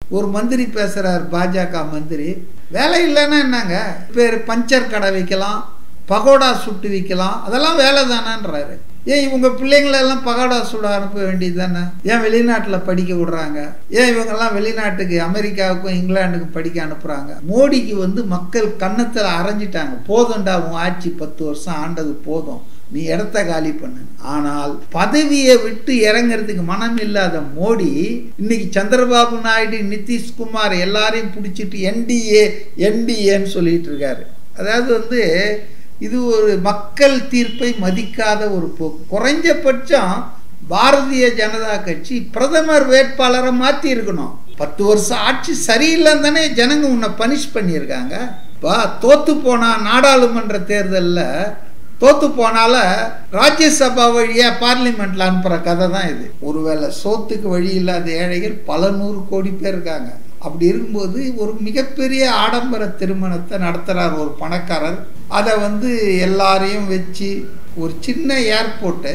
ஒரு மந்திரி பேசுறார் பாஜக மந்திரி வேலை இல்லைன்னா என்னங்க பேர் பஞ்சர் கடை வைக்கலாம் பகோடா சுட்டு விற்கலாம் அதெல்லாம் வேலை தானேன்றாரு ஏன் இவங்க பிள்ளைங்களெல்லாம் பகோடா சுட அனுப்ப வேண்டியது தானே ஏன் வெளிநாட்டில் படிக்க விடுறாங்க ஏன் இவங்கெல்லாம் வெளிநாட்டுக்கு அமெரிக்காவுக்கும் இங்கிலாந்துக்கும் படிக்க அனுப்புகிறாங்க மோடிக்கு வந்து மக்கள் கன்னத்தில் அரைஞ்சிட்டாங்க போதும்டா உன் ஆட்சி பத்து வருஷம் ஆண்டது போதும் நீ இடத்த காலி பண்ணு ஆனால் பதவியை விட்டு இறங்குறதுக்கு மனம் இல்லாத மோடி இன்னைக்கு சந்திரபாபு நாயுடு நிதிஷ்குமார் எல்லாரையும் பிடிச்சிட்டு என்டிஏ என்டிஏன்னு சொல்லிட்டு இருக்காரு அதாவது வந்து இது ஒரு மக்கள் தீர்ப்பை மதிக்காத ஒரு போக்கு குறைஞ்சபட்சம் பாரதிய ஜனதா கட்சி பிரதமர் வேட்பாளரை மாற்றி இருக்கணும் பத்து வருஷம் ஆட்சி சரியில்லைன்னு தானே ஜனங்க உன்னை பனிஷ் பண்ணியிருக்காங்க இப்போ தோத்து போனா நாடாளுமன்ற தேர்தலில் தோத்து போனால ராஜ்யசபா வழியா பார்லிமெண்ட்ல அனுப்புற கதை தான் இது ஒருவேளை சோத்துக்கு வழி இல்லாத ஏழைகள் பல நூறு கோடி பேர் இருக்காங்க அப்படி இருக்கும்போது ஒரு மிகப்பெரிய ஆடம்பர திருமணத்தை நடத்துகிறார் ஒரு பணக்காரர் அதை வந்து எல்லாரையும் வச்சு ஒரு சின்ன ஏர்போர்ட்டு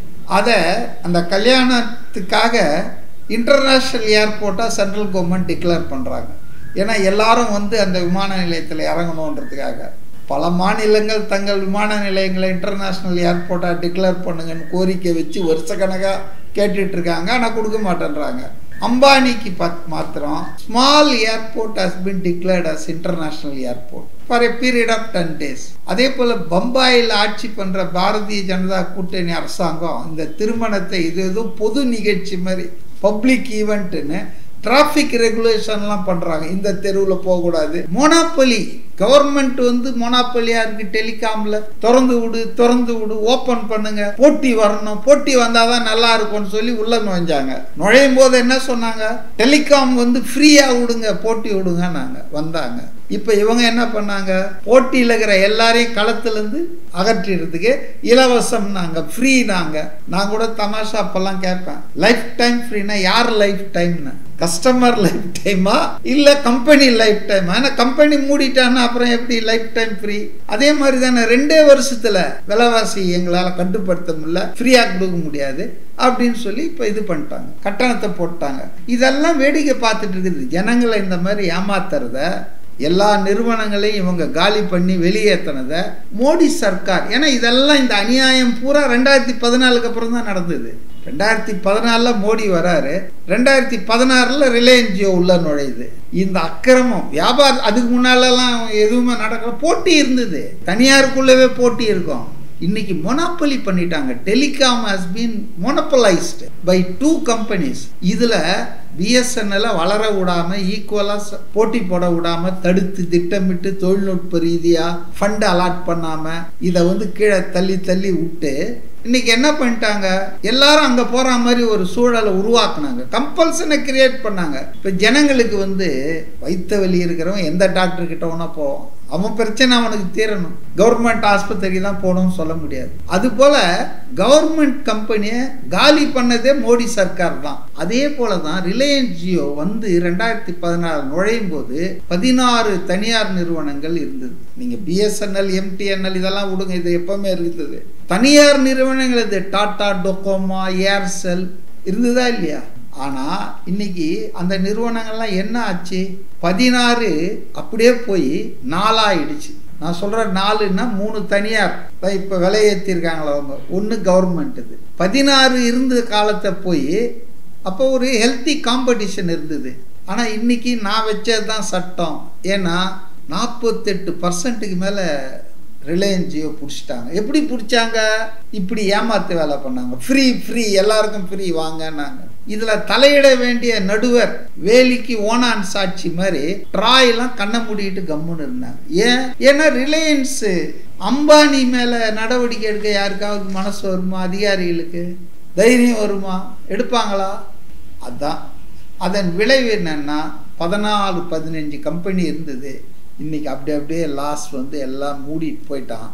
அதை அந்த கல்யாணத்துக்காக இன்டர்நேஷ்னல் ஏர்போர்ட்டாக சென்ட்ரல் கவர்மெண்ட் டிக்ளேர் பண்ணுறாங்க ஏன்னா எல்லாரும் வந்து அந்த விமான நிலையத்தில் இறங்கணுன்றதுக்காக பல மாநிலங்கள் தங்கள் விமான நிலையங்களை இன்டர்நேஷ்னல் ஏர்போர்ட்டாக டிக்ளேர் பண்ணுங்கன்னு கோரிக்கை வச்சு வருஷக்கணக்காக கேட்டுட்டு இருக்காங்க ஆனால் கொடுக்க மாட்டேன்றாங்க அம்பானிக்கு பத் மாத்திரம் small airport has been declared as international airport for a period of ten days அதே போல் பம்பாயில் ஆட்சி பண்ணுற பாரதிய ஜனதா கூட்டணி அரசாங்கம் இந்த திருமணத்தை இது எதுவும் பொது நிகழ்ச்சி மாதிரி பப்ளிக் ஈவெண்ட்டுன்னு டிராஃபிக் ரெகுலேஷன்லாம் பண்ணுறாங்க இந்த தெருவில் போகக்கூடாது மோனாப்பலி கவர்மெண்ட் வந்து மோனாப்பலியா இருக்கு டெலிகாம்ல திறந்து விடு திறந்து விடு ஓப்பன் பண்ணுங்க போட்டி வரணும் போட்டி வந்தாதான் நல்லா இருக்கும்னு சொல்லி உள்ள நுழைஞ்சாங்க நுழையும் போது என்ன சொன்னாங்க டெலிகாம் வந்து ஃப்ரீயா விடுங்க போட்டி விடுங்க நாங்க வந்தாங்க இப்போ இவங்க என்ன பண்ணாங்க போட்டியில் இருக்கிற எல்லாரையும் களத்துலேருந்து அகற்றிடுறதுக்கு இலவசம் நாங்க ஃப்ரீ நாங்க நான் கூட தமாஷா அப்பெல்லாம் கேட்பேன் லைஃப் டைம் ஃப்ரீனா யார் லைஃப் டைம்னு கஸ்டமர் லைஃப் டைமா இல்ல கம்பெனி லைஃப் டைமா ஏன்னா கம்பெனி மூடிட்டான்னா அப்புறம் எப்படி லைஃப் டைம் ஃப்ரீ அதே மாதிரி தானே ரெண்டே வருஷத்துல விலைவாசி எங்களால கட்டுப்படுத்த முடியல ஃப்ரீயா கொடுக்க முடியாது அப்படின்னு சொல்லி இப்போ இது பண்ணிட்டாங்க கட்டணத்தை போட்டாங்க இதெல்லாம் வேடிக்கை பார்த்துட்டு இருக்குது ஜனங்களை இந்த மாதிரி ஏமாத்துறத எல்லா நிறுவனங்களையும் இவங்க காலி பண்ணி வெளியேற்றினதை மோடி சர்க்கார் ஏன்னா இதெல்லாம் இந்த அநியாயம் பூரா ரெண்டாயிரத்தி பதினாலுக்கு அப்புறம் தான் நடந்தது ரெண்டாயிரத்தி பதினாலில் மோடி வராரு ரெண்டாயிரத்தி பதினாறில் ரிலையன்ஸ் ஜியோ உள்ள நுழையுது இந்த அக்கிரமம் வியாபாரம் அதுக்கு முன்னாலெல்லாம் எதுவுமே நடக்கல போட்டி இருந்தது தனியாருக்குள்ளவே போட்டி இருக்கும் இன்னைக்கு மொனாப்பலி பண்ணிட்டாங்க telecom has been monopolised by two companies இதில் பிஎஸ்என்எல்லை வளர விடாமல் ஈக்குவலாக போட்டி போட விடாமல் தடுத்து திட்டமிட்டு தொழில்நுட்ப ரீதியாக ஃபண்ட் அலாட் பண்ணாமல் இதை வந்து கீழே தள்ளி தள்ளி விட்டு இன்னைக்கு என்ன பண்ணிட்டாங்க எல்லாரும் அங்க போற மாதிரி ஒரு சூழலை உருவாக்குனாங்க கம்பல்சனை கிரியேட் பண்ணாங்க இப்ப ஜனங்களுக்கு வந்து வைத்த வலி இருக்கிறவன் எந்த டாக்டர் கிட்ட வேணா போவான் அவன் பிரச்சனை அவனுக்கு தீரணும் கவர்மெண்ட் ஆஸ்பத்திரி தான் போகணும்னு சொல்ல முடியாது அது போல கவர்மெண்ட் கம்பெனியை காலி பண்ணதே மோடி சர்க்கார் தான் அதே போல தான் ரிலையன்ஸ் ஜியோ வந்து ரெண்டாயிரத்தி பதினாறு நுழையும் போது பதினாறு தனியார் நிறுவனங்கள் இருந்தது நீங்க பிஎஸ்என்எல் எம்டிஎன்எல் இதெல்லாம் விடுங்க இது எப்பவுமே இருந்தது தனியார் நிறுவனங்கள் இது டாடா டொக்கோமா ஏர்செல் இருந்ததா இல்லையா ஆனால் இன்னைக்கு அந்த நிறுவனங்கள்லாம் என்ன ஆச்சு பதினாறு அப்படியே போய் நாலாயிடுச்சு நான் சொல்கிறேன் நாலுன்னா மூணு தனியார் இப்போ விலை ஏற்றிருக்காங்களா அவங்க ஒன்று கவர்மெண்ட் இது பதினாறு இருந்த காலத்தை போய் அப்போ ஒரு ஹெல்த்தி காம்படிஷன் இருந்தது ஆனால் இன்னைக்கு நான் வச்சது தான் சட்டம் ஏன்னா நாற்பத்தெட்டு பர்சன்ட்டுக்கு மேலே ரிலையன்ஸ் ஜியோ பிடிச்சிட்டாங்க எப்படி பிடிச்சாங்க இப்படி ஏமாத்து வேலை பண்ணாங்க ஃப்ரீ ஃப்ரீ எல்லாருக்கும் ஃப்ரீ வாங்கன்னாங்க இதில் தலையிட வேண்டிய நடுவர் வேலிக்கு ஓனான் சாட்சி மாதிரி ட்ராயெல்லாம் கண்ணை மூடிட்டு கம்முன்னு இருந்தாங்க ஏன் ஏன்னா ரிலையன்ஸு அம்பானி மேலே நடவடிக்கை எடுக்க யாருக்காவது மனசு வருமா அதிகாரிகளுக்கு தைரியம் வருமா எடுப்பாங்களா அதான் அதன் விளைவு என்னன்னா பதினாலு பதினஞ்சு கம்பெனி இருந்தது இன்னைக்கு அப்படி அப்படியே லாஸ்ட் வந்து எல்லாம் மூடிட்டு போயிட்டான்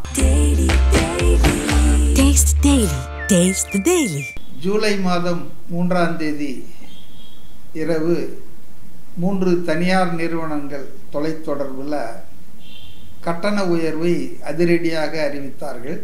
Taste Daily. Taste the Daily. July மாதம் மூன்றாம் தேதி இரவு மூன்று தனியார் நிறுவனங்கள் தொலைத்தொடர்பில் கட்டண உயர்வை அதிரடியாக அறிவித்தார்கள்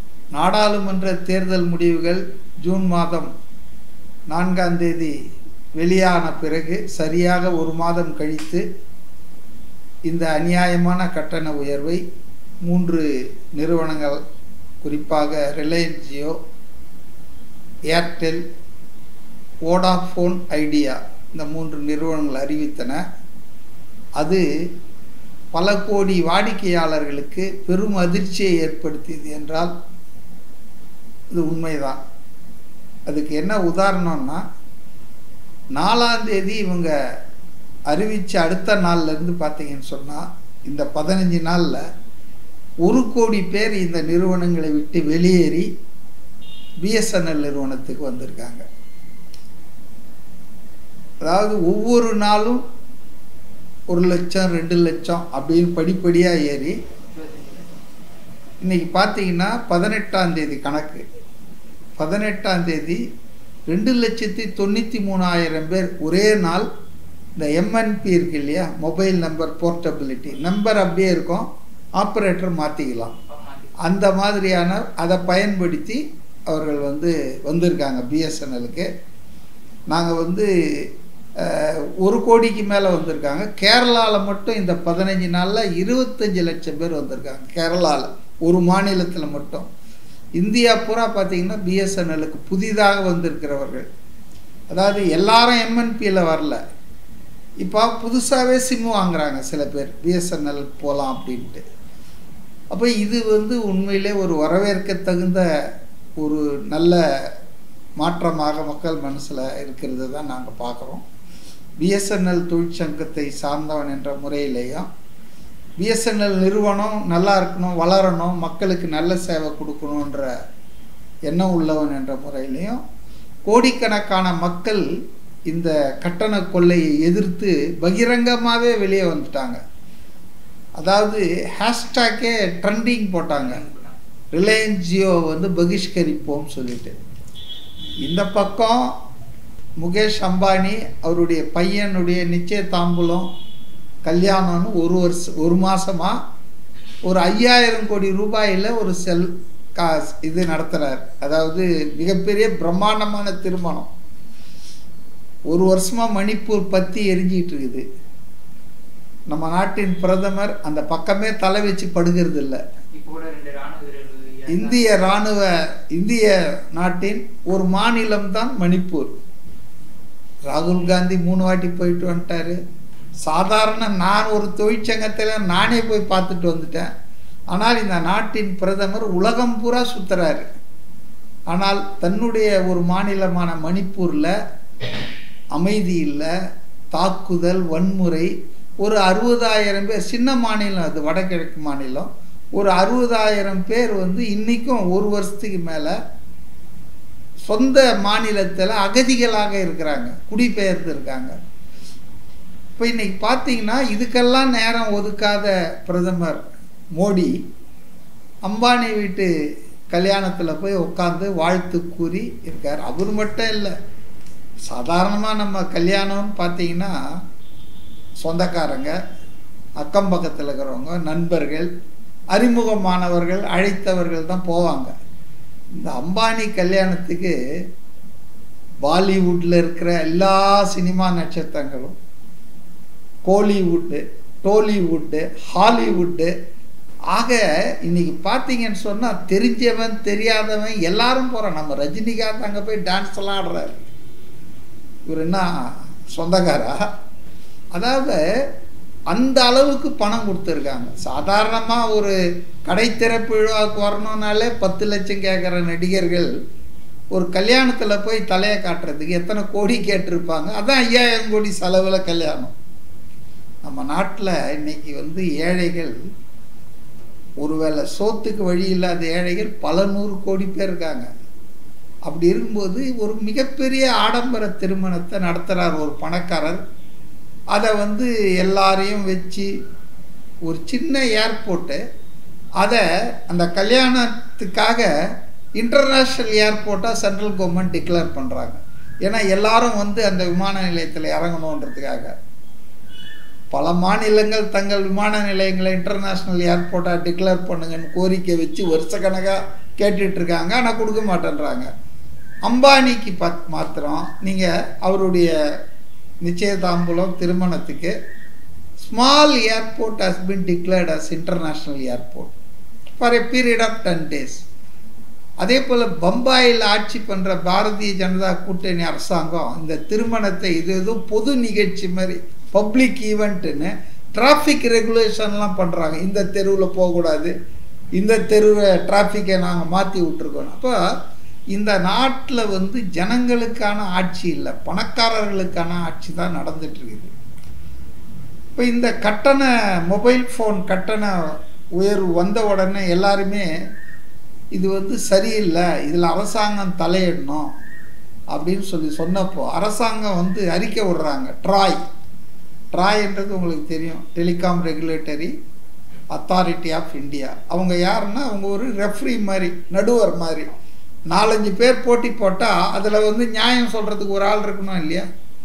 நாடாளுமன்ற தேர்தல் முடிவுகள் ஜூன் மாதம் நான்காம் தேதி வெளியான பிறகு சரியாக ஒரு மாதம் கழித்து இந்த அநியாயமான கட்டண உயர்வை மூன்று நிறுவனங்கள் குறிப்பாக Reliance Jio Airtel Vodafone Idea இந்த மூன்று நிறுவனங்கள் அறிவித்தன அது பல கோடி வாடிக்கையாளர்களுக்கு பெரும் அதிர்ச்சியை ஏற்படுத்தியது என்றால் இது உண்மைதான் அதுக்கு என்ன உதாரணம்னா நாலாம் தேதி இவங்க அறிவித்த அடுத்த நாள்லேருந்து பார்த்தீங்கன்னு சொன்னால் இந்த பதினஞ்சு நாளில் ஒரு கோடி பேர் இந்த நிறுவனங்களை விட்டு வெளியேறி பிஎஸ்என்எல் நிறுவனத்துக்கு வந்திருக்காங்க அதாவது ஒவ்வொரு நாளும் ஒரு லட்சம் ரெண்டு லட்சம் அப்படின்னு படிப்படியாக ஏறி இன்னைக்கு பார்த்தீங்கன்னா பதினெட்டாம் தேதி கணக்கு பதினெட்டாம் தேதி ரெண்டு லட்சத்தி தொண்ணூற்றி மூணாயிரம் பேர் ஒரே நாள் இந்த எம்என்பி இருக்கு இல்லையா மொபைல் நம்பர் போர்ட்டபிலிட்டி நம்பர் அப்படியே இருக்கும் ஆப்ரேட்டர் மாற்றிக்கலாம் அந்த மாதிரியான அதை பயன்படுத்தி அவர்கள் வந்து வந்திருக்காங்க பிஎஸ்என்எலுக்கு நாங்கள் வந்து அஹ், ஒரு கோடிக்கு மேலே வந்திருக்காங்க கேரளாவில் மட்டும் இந்த பதினஞ்சு நாளில் இருபத்தஞ்சி லட்சம் பேர் வந்திருக்காங்க கேரளாவில் ஒரு மாநிலத்தில் மட்டும் இந்தியா பூரா பார்த்தீங்கன்னா பிஎஸ்என்எலுக்கு புதிதாக வந்திருக்கிறவர்கள் அதாவது எல்லாரும் எம்என்பியில் வரல இப்போ புதுசாகவே சிம்மு வாங்குறாங்க சில பேர் பிஎஸ்என்எல் போகலாம் அப்படின்ட்டு அப்போ இது வந்து உண்மையிலே ஒரு வரவேற்க தகுந்த ஒரு நல்ல மாற்றமாக மக்கள் மனசில் இருக்கிறது தான் நாங்கள் பார்க்குறோம் பிஎஸ்என்எல் தொழிற்சங்கத்தை சார்ந்தவன் என்ற முறையிலேயும் பிஎஸ்என்எல் நிறுவனம் நல்லா இருக்கணும் வளரணும் மக்களுக்கு நல்ல சேவை கொடுக்கணுன்ற எண்ணம் உள்ளவன் என்ற முறையிலையும் கோடிக்கணக்கான மக்கள் இந்த கட்டண கொள்ளையை எதிர்த்து பகிரங்கமாகவே வெளியே வந்துட்டாங்க அதாவது ஹேஷ்டேக்கே ட்ரெண்டிங் போட்டாங்க ரிலையன்ஸ் ஜியோ வந்து பகிஷ்கரிப்போம் சொல்லிட்டு இந்த பக்கம் முகேஷ் அம்பானி அவருடைய பையனுடைய நிச்சய தாம்பூலம் கல்யாணம்னு ஒரு வருஷம் ஒரு மாசமா ஒரு ஐயாயிரம் கோடி ரூபாயில் ஒரு செல் காஸ் இது நடத்துகிறார் அதாவது மிகப்பெரிய பிரம்மாண்டமான திருமணம் ஒரு வருஷமா மணிப்பூர் பத்தி எரிஞ்சிட்டு இருக்குது நம்ம நாட்டின் பிரதமர் அந்த பக்கமே தலை வச்சு படுகிறது இல்லை இப்போ கூட ரெண்டு ராணுவ வீரர்கள் இறந்தாங்க. இந்திய இராணுவ இந்திய நாட்டின் ஒரு மாநிலம் தான் மணிப்பூர் ராகுல் காந்தி மூணு வாட்டி போயிட்டு வந்துட்டாரு சாதாரண நான் ஒரு தொழிற்சங்கத்தில் நானே போய் பார்த்துட்டு வந்துட்டேன் ஆனால் இந்த நாட்டின் பிரதமர் உலகம் பூரா சுத்துறாரு ஆனால் தன்னுடைய ஒரு மாநிலமான மணிப்பூரில் அமைதி இல்லை தாக்குதல் வன்முறை ஒரு அறுபதாயிரம் பேர் சின்ன மாநிலம் அது வடகிழக்கு மாநிலம் ஒரு அறுபதாயிரம் பேர் வந்து இன்றைக்கும் ஒரு வருஷத்துக்கு மேலே சொந்த மாநிலத்தில் அகதிகளாக இருக்கிறாங்க குடிபெயர்ந்து இருக்காங்க இப்போ இன்னைக்கு பார்த்தீங்கன்னா இதுக்கெல்லாம் நேரம் ஒதுக்காத பிரதமர் மோடி அம்பானி வீட்டு கல்யாணத்தில் போய் உட்காந்து வாழ்த்து கூறி இருக்கார் அவர் மட்டும் இல்லை சாதாரணமாக நம்ம கல்யாணம்னு பார்த்தீங்கன்னா சொந்தக்காரங்க அக்கம் பக்கத்தில் இருக்கிறவங்க நண்பர்கள் அறிமுகமானவர்கள் அழைத்தவர்கள் தான் போவாங்க இந்த அம்பானி கல்யாணத்துக்கு பாலிவுட்டில் இருக்கிற எல்லா சினிமா நட்சத்திரங்களும் கோலிவுட்டு டோலிவுட்டு ஹாலிவுட்டு ஆக இன்னைக்கு பார்த்தீங்கன்னு சொன்னால் தெரிஞ்சவன் தெரியாதவன் எல்லாரும் போகிறான் நம்ம ரஜினிகாந்த் அங்கே போய் டான்ஸ் எல்லாம் ஆடுறாரு இவர் என்ன சொந்தக்காரா அதாவது அந்த அளவுக்கு பணம் கொடுத்துருக்காங்க சாதாரணமாக ஒரு கடை திறப்பு விழாவுக்கு வரணும்னாலே பத்து லட்சம் கேட்குற நடிகர்கள் ஒரு கல்யாணத்தில் போய் தலையை காட்டுறதுக்கு எத்தனை கோடி கேட்டிருப்பாங்க அதான் ஐயாயிரம் கோடி செலவில் கல்யாணம் நம்ம நாட்டில் இன்னைக்கு வந்து ஏழைகள் ஒருவேளை சோத்துக்கு வழி இல்லாத ஏழைகள் பல நூறு கோடி பேர் இருக்காங்க அப்படி இருக்கும்போது ஒரு மிகப்பெரிய ஆடம்பர திருமணத்தை நடத்துகிறார் ஒரு பணக்காரர் அதை வந்து எல்லாரையும் வச்சு ஒரு சின்ன ஏர்போர்ட்டு அதை அந்த கல்யாணத்துக்காக இன்டர்நேஷ்னல் ஏர்போர்ட்டாக சென்ட்ரல் கவர்மெண்ட் டிக்ளேர் பண்ணுறாங்க ஏன்னா எல்லாரும் வந்து அந்த விமான நிலையத்தில் இறங்கணுன்றதுக்காக பல மாநிலங்கள் தங்கள் விமான நிலையங்களை இன்டர்நேஷ்னல் ஏர்போர்ட்டாக டிக்ளேர் பண்ணுங்கன்னு கோரிக்கை வச்சு வருஷக்கணக்காக கேட்டுட்டு இருக்காங்க ஆனால் கொடுக்க மாட்டேன்றாங்க அம்பானிக்கு பத் மாத்திரம் நீங்கள் அவருடைய நிச்சயதாம்பூலம் திருமணத்துக்கு small airport has been declared as international airport for a period of ten days அதே போல் பம்பாயில் ஆட்சி பண்ணுற பாரதிய ஜனதா கூட்டணி அரசாங்கம் இந்த திருமணத்தை இது எதுவும் பொது நிகழ்ச்சி மாதிரி பப்ளிக் ஈவெண்ட்டுன்னு டிராஃபிக் ரெகுலேஷன்லாம் பண்ணுறாங்க இந்த தெருவில் போகக்கூடாது இந்த தெருவை டிராஃபிக்கை நாங்கள் மாற்றி விட்ருக்கோம் அப்போ இந்த நாட்டில் வந்து ஜனங்களுக்கான ஆட்சி இல்லை பணக்காரர்களுக்கான ஆட்சி தான் நடந்துட்டு இருக்குது இப்போ இந்த கட்டண மொபைல் ஃபோன் கட்டண உயர்வு வந்த உடனே எல்லாருமே இது வந்து சரியில்லை இதில் அரசாங்கம் தலையிடணும் அப்படின்னு சொல்லி சொன்னப்போ அரசாங்கம் வந்து அறிக்கை விடுறாங்க ட்ராய் ட்ராய்ன்றது உங்களுக்கு தெரியும் telecom regulatory authority of India அவங்க யாருன்னா அவங்க ஒரு ரெஃப்ரி மாதிரி நடுவர் மாதிரி நாலஞ்சு பேர் போட்டி போட்டால் அதில் வந்து நியாயம் சொல்கிறதுக்கு ஒரு ஆள் இருக்கணும் இல்லையா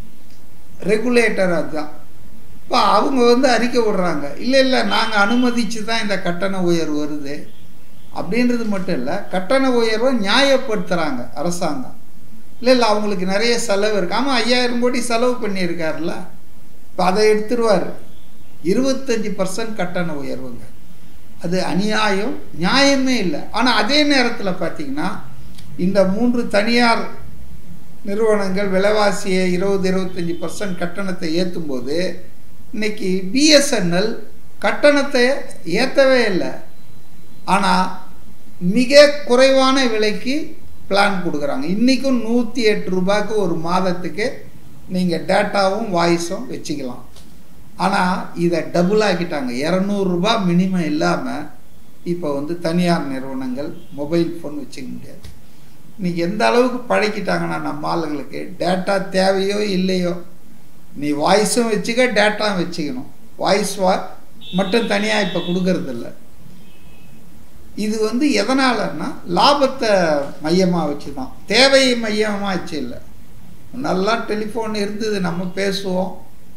ரெகுலேட்டர் அதுதான் இப்போ அவங்க வந்து அறிக்கை விடுறாங்க இல்லை இல்லை நாங்கள் அனுமதித்து தான் இந்த கட்டண உயர்வு வருது அப்படின்றது மட்டும் இல்லை கட்டண உயர்வை நியாயப்படுத்துகிறாங்க அரசாங்கம் இல்லை இல்லை அவங்களுக்கு நிறைய செலவு இருக்கு ஆமாம் ஐயாயிரம் கோடி செலவு பண்ணியிருக்காருல்ல இப்போ அதை எடுத்துருவார் இருபத்தஞ்சி பர்சன்ட் கட்டண உயர்வுங்க அது அநியாயம் நியாயமே இல்லை ஆனால் அதே நேரத்தில் பார்த்தீங்கன்னா இந்த மூன்று தனியார் நிறுவனங்கள் விலைவாசியை இருபது இருபத்தஞ்சி பர்சன்ட் கட்டணத்தை ஏற்றும்போது இன்னைக்கு பிஎஸ்என்எல் கட்டணத்தை ஏற்றவே இல்லை ஆனால் மிக குறைவான விலைக்கு பிளான் கொடுக்குறாங்க இன்றைக்கும் நூற்றி எட்டு ரூபாய்க்கு ஒரு மாதத்துக்கு நீங்கள் டேட்டாவும் வாய்ஸும் வச்சுக்கலாம் ஆனால் இதை டபுள் ஆக்கிட்டாங்க இரநூறுபா மினிமம் இல்லாமல் இப்போ வந்து தனியார் நிறுவனங்கள் மொபைல் ஃபோன் வச்சுக்க முடியாது இன்னைக்கு எந்த அளவுக்கு பழக்கிட்டாங்கன்னா நம்ம ஆளுங்களுக்கு டேட்டா தேவையோ இல்லையோ நீ வாய்ஸும் வச்சுக்க டேட்டாவும் வச்சுக்கணும் வாய்ஸ் வா மட்டும் தனியாக இப்போ கொடுக்கறதில்ல இது வந்து எதனாலன்னா லாபத்தை மையமாக வச்சு தான் தேவையை மையமாக வச்சு இல்லை நல்லா டெலிஃபோன் இருந்தது நம்ம பேசுவோம்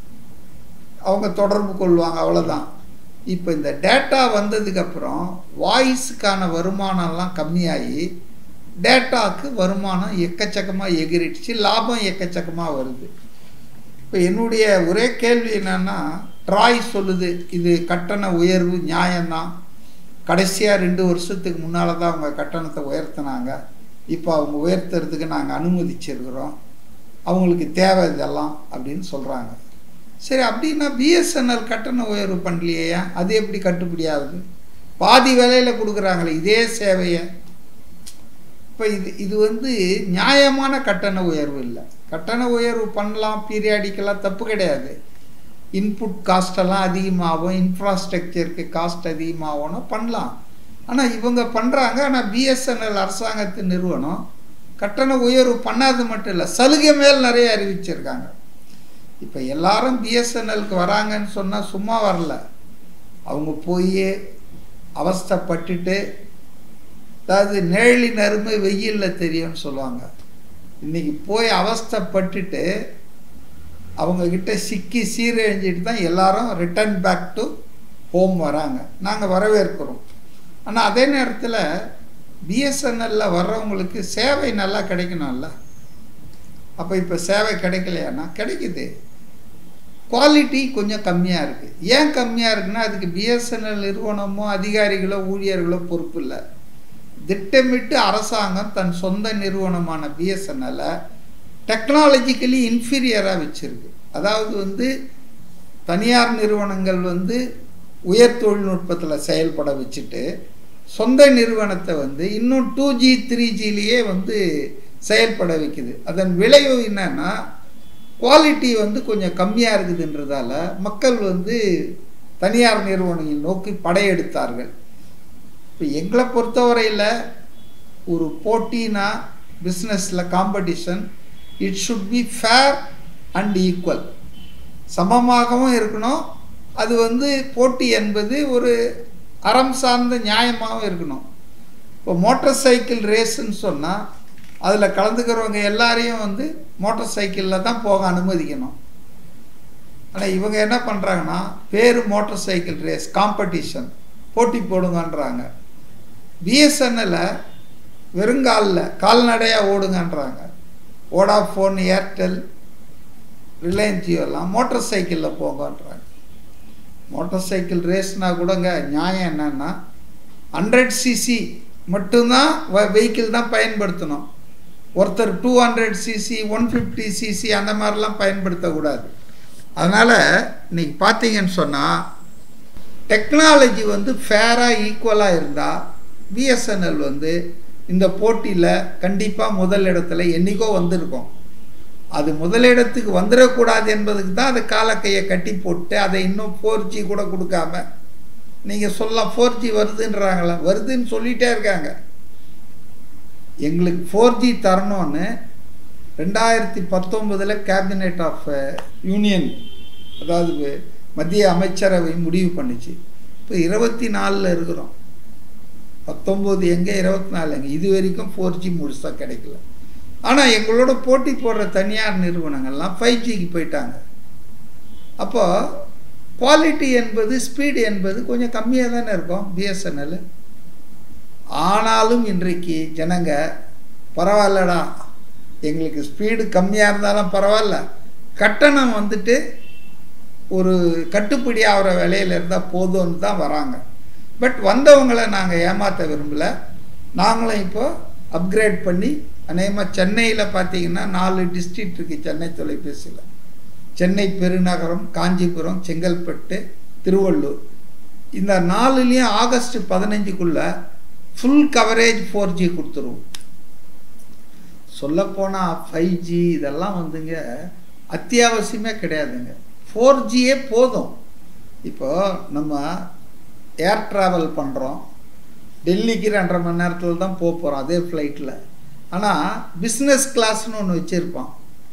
அவங்க தொடர்பு கொள்வாங்க அவ்வளோதான் இப்போ இந்த டேட்டா வந்ததுக்கப்புறம் வாய்ஸுக்கான வருமானம்லாம் கம்மியாகி டேட்டாவுக்கு வருமானம் எக்கச்சக்கமாக எகிரிடுச்சு லாபம் எக்கச்சக்கமாக வருது இப்போ என்னுடைய ஒரே கேள்வி என்னன்னா ட்ராய் சொல்லுது இது கட்டண உயர்வு நியாயம்தான் கடைசியாக ரெண்டு வருஷத்துக்கு முன்னால் தான் அவங்க கட்டணத்தை உயர்த்தினாங்க இப்போ அவங்க உயர்த்துறதுக்கு நாங்கள் அனுமதிச்சிருக்கிறோம் அவங்களுக்கு தேவை இதெல்லாம் அப்படின்னு சொல்கிறாங்க சரி அப்படின்னா பிஎஸ்என்எல் கட்டண உயர்வு பண்ணலையா அது எப்படி கட்டுப்படி ஆகுது பாதி விலையில் கொடுக்குறாங்களே இதே சேவையை இப்போ இது இது வந்து நியாயமான கட்டண உயர்வு இல்லை கட்டண உயர்வு பண்ணலாம் பீரியாடிக்கெல்லாம் தப்பு கிடையாது இன்புட் காஸ்டெல்லாம் அதிகமாகும் இன்ஃப்ராஸ்ட்ரக்சருக்கு காஸ்ட் அதிகமாகும்னா பண்ணலாம் ஆனால் இவங்க பண்ணுறாங்க ஆனால் பிஎஸ்என்எல் அரசாங்கத்து நிறுவனம் கட்டண உயர்வு பண்ணாது மட்டும் இல்லை சலுகை மேல் நிறைய அறிவிச்சிருக்காங்க இப்போ எல்லாரும் பிஎஸ்என்எல்க்கு வராங்கன்னு சொன்னால் சும்மா வரல அவங்க போய் அவஸ்தைப்பட்டுட்டு அதாவது நேழி நறுமை வெயிலில் தெரியும்னு சொல்லுவாங்க இன்றைக்கி போய் அவஸ்தைப்பட்டுட்டு அவங்கக்கிட்ட சிக்கி சீரழிஞ்சிட்டு தான் எல்லாரும் ரிட்டர்ன் பேக் டு ஹோம் வராங்க நாங்கள் வரவேற்கிறோம் ஆனால் அதே நேரத்தில் பிஎஸ்என்எல்ல வர்றவங்களுக்கு சேவை நல்லா கிடைக்கணும்ல அப்போ இப்போ சேவை கிடைக்கலையானா கிடைக்குது குவாலிட்டி கொஞ்சம் கம்மியாக இருக்குது ஏன் கம்மியாக இருக்குன்னா அதுக்கு பிஎஸ்என்எல் நிறுவனமோ அதிகாரிகளோ ஊழியர்களோ பொறுப்பு இல்லை திட்டமிட்டு அரசாங்கம் தன் சொந்த நிறுவனமான பிஎஸ்என்எல்லை டெக்னாலஜிக்கலி இன்ஃபீரியராக வச்சுருக்கு அதாவது வந்து தனியார் நிறுவனங்கள் வந்து உயர் தொழில்நுட்பத்தில் செயல்பட வச்சுட்டு சொந்த நிறுவனத்தை வந்து இன்னும் டூ ஜி த்ரீ ஜிலேயே வந்து செயல்பட வைக்குது அதன் விளைவு என்னன்னா குவாலிட்டி வந்து கொஞ்சம் கம்மியாக இருக்குதுன்றதால மக்கள் வந்து தனியார் நிறுவனங்களை நோக்கி படையெடுத்தார்கள் இப்போ எங்களை பொறுத்தவரையில் ஒரு போட்டினா பிஸ்னஸில் competition it should be fair and equal சமமாகவும் இருக்கணும் அது வந்து போட்டி என்பது ஒரு அறம் சார்ந்த நியாயமாகவும் இருக்கணும் இப்போ மோட்டார் சைக்கிள் ரேஸுன்னு சொன்னால் அதில் கலந்துக்கிறவங்க எல்லாரையும் வந்து மோட்டார் சைக்கிளில் தான் போக அனுமதிக்கணும் ஆனால் இவங்க என்ன பண்ணுறாங்கன்னா பேர் மோட்டார் சைக்கிள் ரேஸ் காம்படிஷன் போட்டி போடுங்கன்றாங்க பிஎஸ்என்எல்ல வெறுங்காலில் கால்நடையாக ஓடுங்கன்றாங்க வோடாஃபோன் ஏர்டெல் ரிலையன்ஸ் ஜியோ எல்லாம் மோட்டார் சைக்கிளில் போங்கன்றாங்க மோட்டார் சைக்கிள் ரேஸ்னா கூடங்க நியாயம் என்னன்னா ஹண்ட்ரட் சிசி மட்டும்தான் வெஹிக்கிள் தான் பயன்படுத்தணும் ஒருத்தர் two hundred CC one fifty CC அந்த மாதிரிலாம் பயன்படுத்தக்கூடாது அதனால் இன்னைக்கு பார்த்தீங்கன்னு சொன்னால் டெக்னாலஜி வந்து ஃபேராக ஈக்குவலாக இருந்தால் பிஎஸ்என்எல் வந்து இந்த போட்டியில் கண்டிப்பாக முதல் இடத்துல என்றைக்கோ வந்திருக்கும் அது முதலிடத்துக்கு வந்துடக்கூடாது என்பதுக்கு தான் அதை காலக்கையை கட்டி போட்டு அதை இன்னும் ஃபோர் ஜி கூட கொடுக்காம நீங்கள் சொல்லலாம் ஃபோர் ஜி வருதுன்றாங்களா வருதுன்னு சொல்லிகிட்டே இருக்காங்க எங்களுக்கு ஃபோர் ஜி தரணும்னு ரெண்டாயிரத்தி பத்தொன்பதில் கேபினெட் ஆஃப் யூனியன் அதாவது மத்திய அமைச்சரவை முடிவு பண்ணுச்சு இப்போ இருபத்தி நாலில் இருக்கிறோம் பத்தொம்போது எங்கே இருபத்தி நாலு எங்கே இது வரைக்கும் ஃபோர் ஜி முழுசாக கிடைக்கல ஆனால் எங்களோட போட்டி போடுற தனியார் நிறுவனங்கள்லாம் ஃபைவ் ஜிக்கு போயிட்டாங்க அப்போ குவாலிட்டி என்பது ஸ்பீடு என்பது கொஞ்சம் கம்மியாக தானே இருக்கும் பிஎஸ்என்எல் ஆனாலும் இன்றைக்கு ஜனங்க பரவாயில்லடா எங்களுக்கு ஸ்பீடு கம்மியாக இருந்தாலும் பரவாயில்ல கட்டணம் வந்துட்டு ஒரு கட்டுப்படி ஆகிற விலையில் இருந்தால் போதும்னு தான் வராங்க பட் வந்தவங்களை நாங்கள் ஏமாற்ற விரும்பலை நாங்களும் இப்போ அப்கிரேட் பண்ணி அநேகமாக சென்னையில் பார்த்தீங்கன்னா நாலு டிஸ்ட்ரிக்ட் இருக்குது சென்னை தொலைபேசியில் சென்னை பெருநகரம் காஞ்சிபுரம் செங்கல்பட்டு திருவள்ளூர் இந்த நாலுலேயும் ஆகஸ்ட் பதினஞ்சுக்குள்ளே ஃபுல் கவரேஜ் ஃபோர் ஜி கொடுத்துருவோம் சொல்லப்போனால் ஃபைவ் ஜி இதெல்லாம் வந்துங்க அத்தியாவசியமே கிடையாதுங்க ஃபோர் ஜியே போதும் இப்போ நம்ம ஏர் ட்ராவல் பண்ணுறோம் டெல்லிக்கு ரெண்டரை மணி நேரத்தில் தான் போக போகிறோம் அதே ஃப்ளைட்டில் ஆனால் பிஸ்னஸ் கிளாஸ்னு ஒன்று வச்சுருப்பான்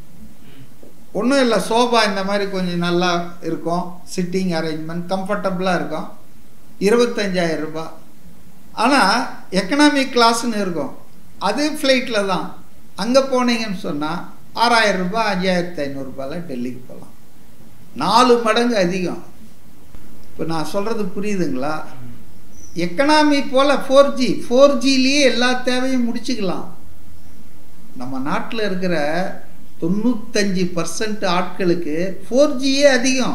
ஒன்றும் இல்லை சோபா இந்த மாதிரி கொஞ்சம் நல்லா இருக்கும் சிட்டிங் அரேஞ்ச்மெண்ட் கம்ஃபர்டபுளாக இருக்கும் இருபத்தஞ்சாயிரம் ரூபாய் ஆனால் எக்கனாமிக் கிளாஸ்னு இருக்கும் அது ஃப்ளைட்டில் தான் அங்கே போனீங்கன்னு சொன்னால் ஆறாயிரம் ரூபாய் அஞ்சாயிரத்தி ஐநூறுரூபாயில் டெல்லிக்கு போகலாம் நாலு மடங்கு அதிகம் இப்போ நான் சொல்கிறது புரியுதுங்களா எக்கனாமி போல் ஃபோர் ஜி ஃபோர் ஜிலேயே எல்லா தேவையும் முடிச்சுக்கலாம் நம்ம நாட்டில் இருக்கிற தொண்ணூத்தஞ்சு பர்சன்ட் ஆட்களுக்கு ஃபோர் ஜியே அதிகம்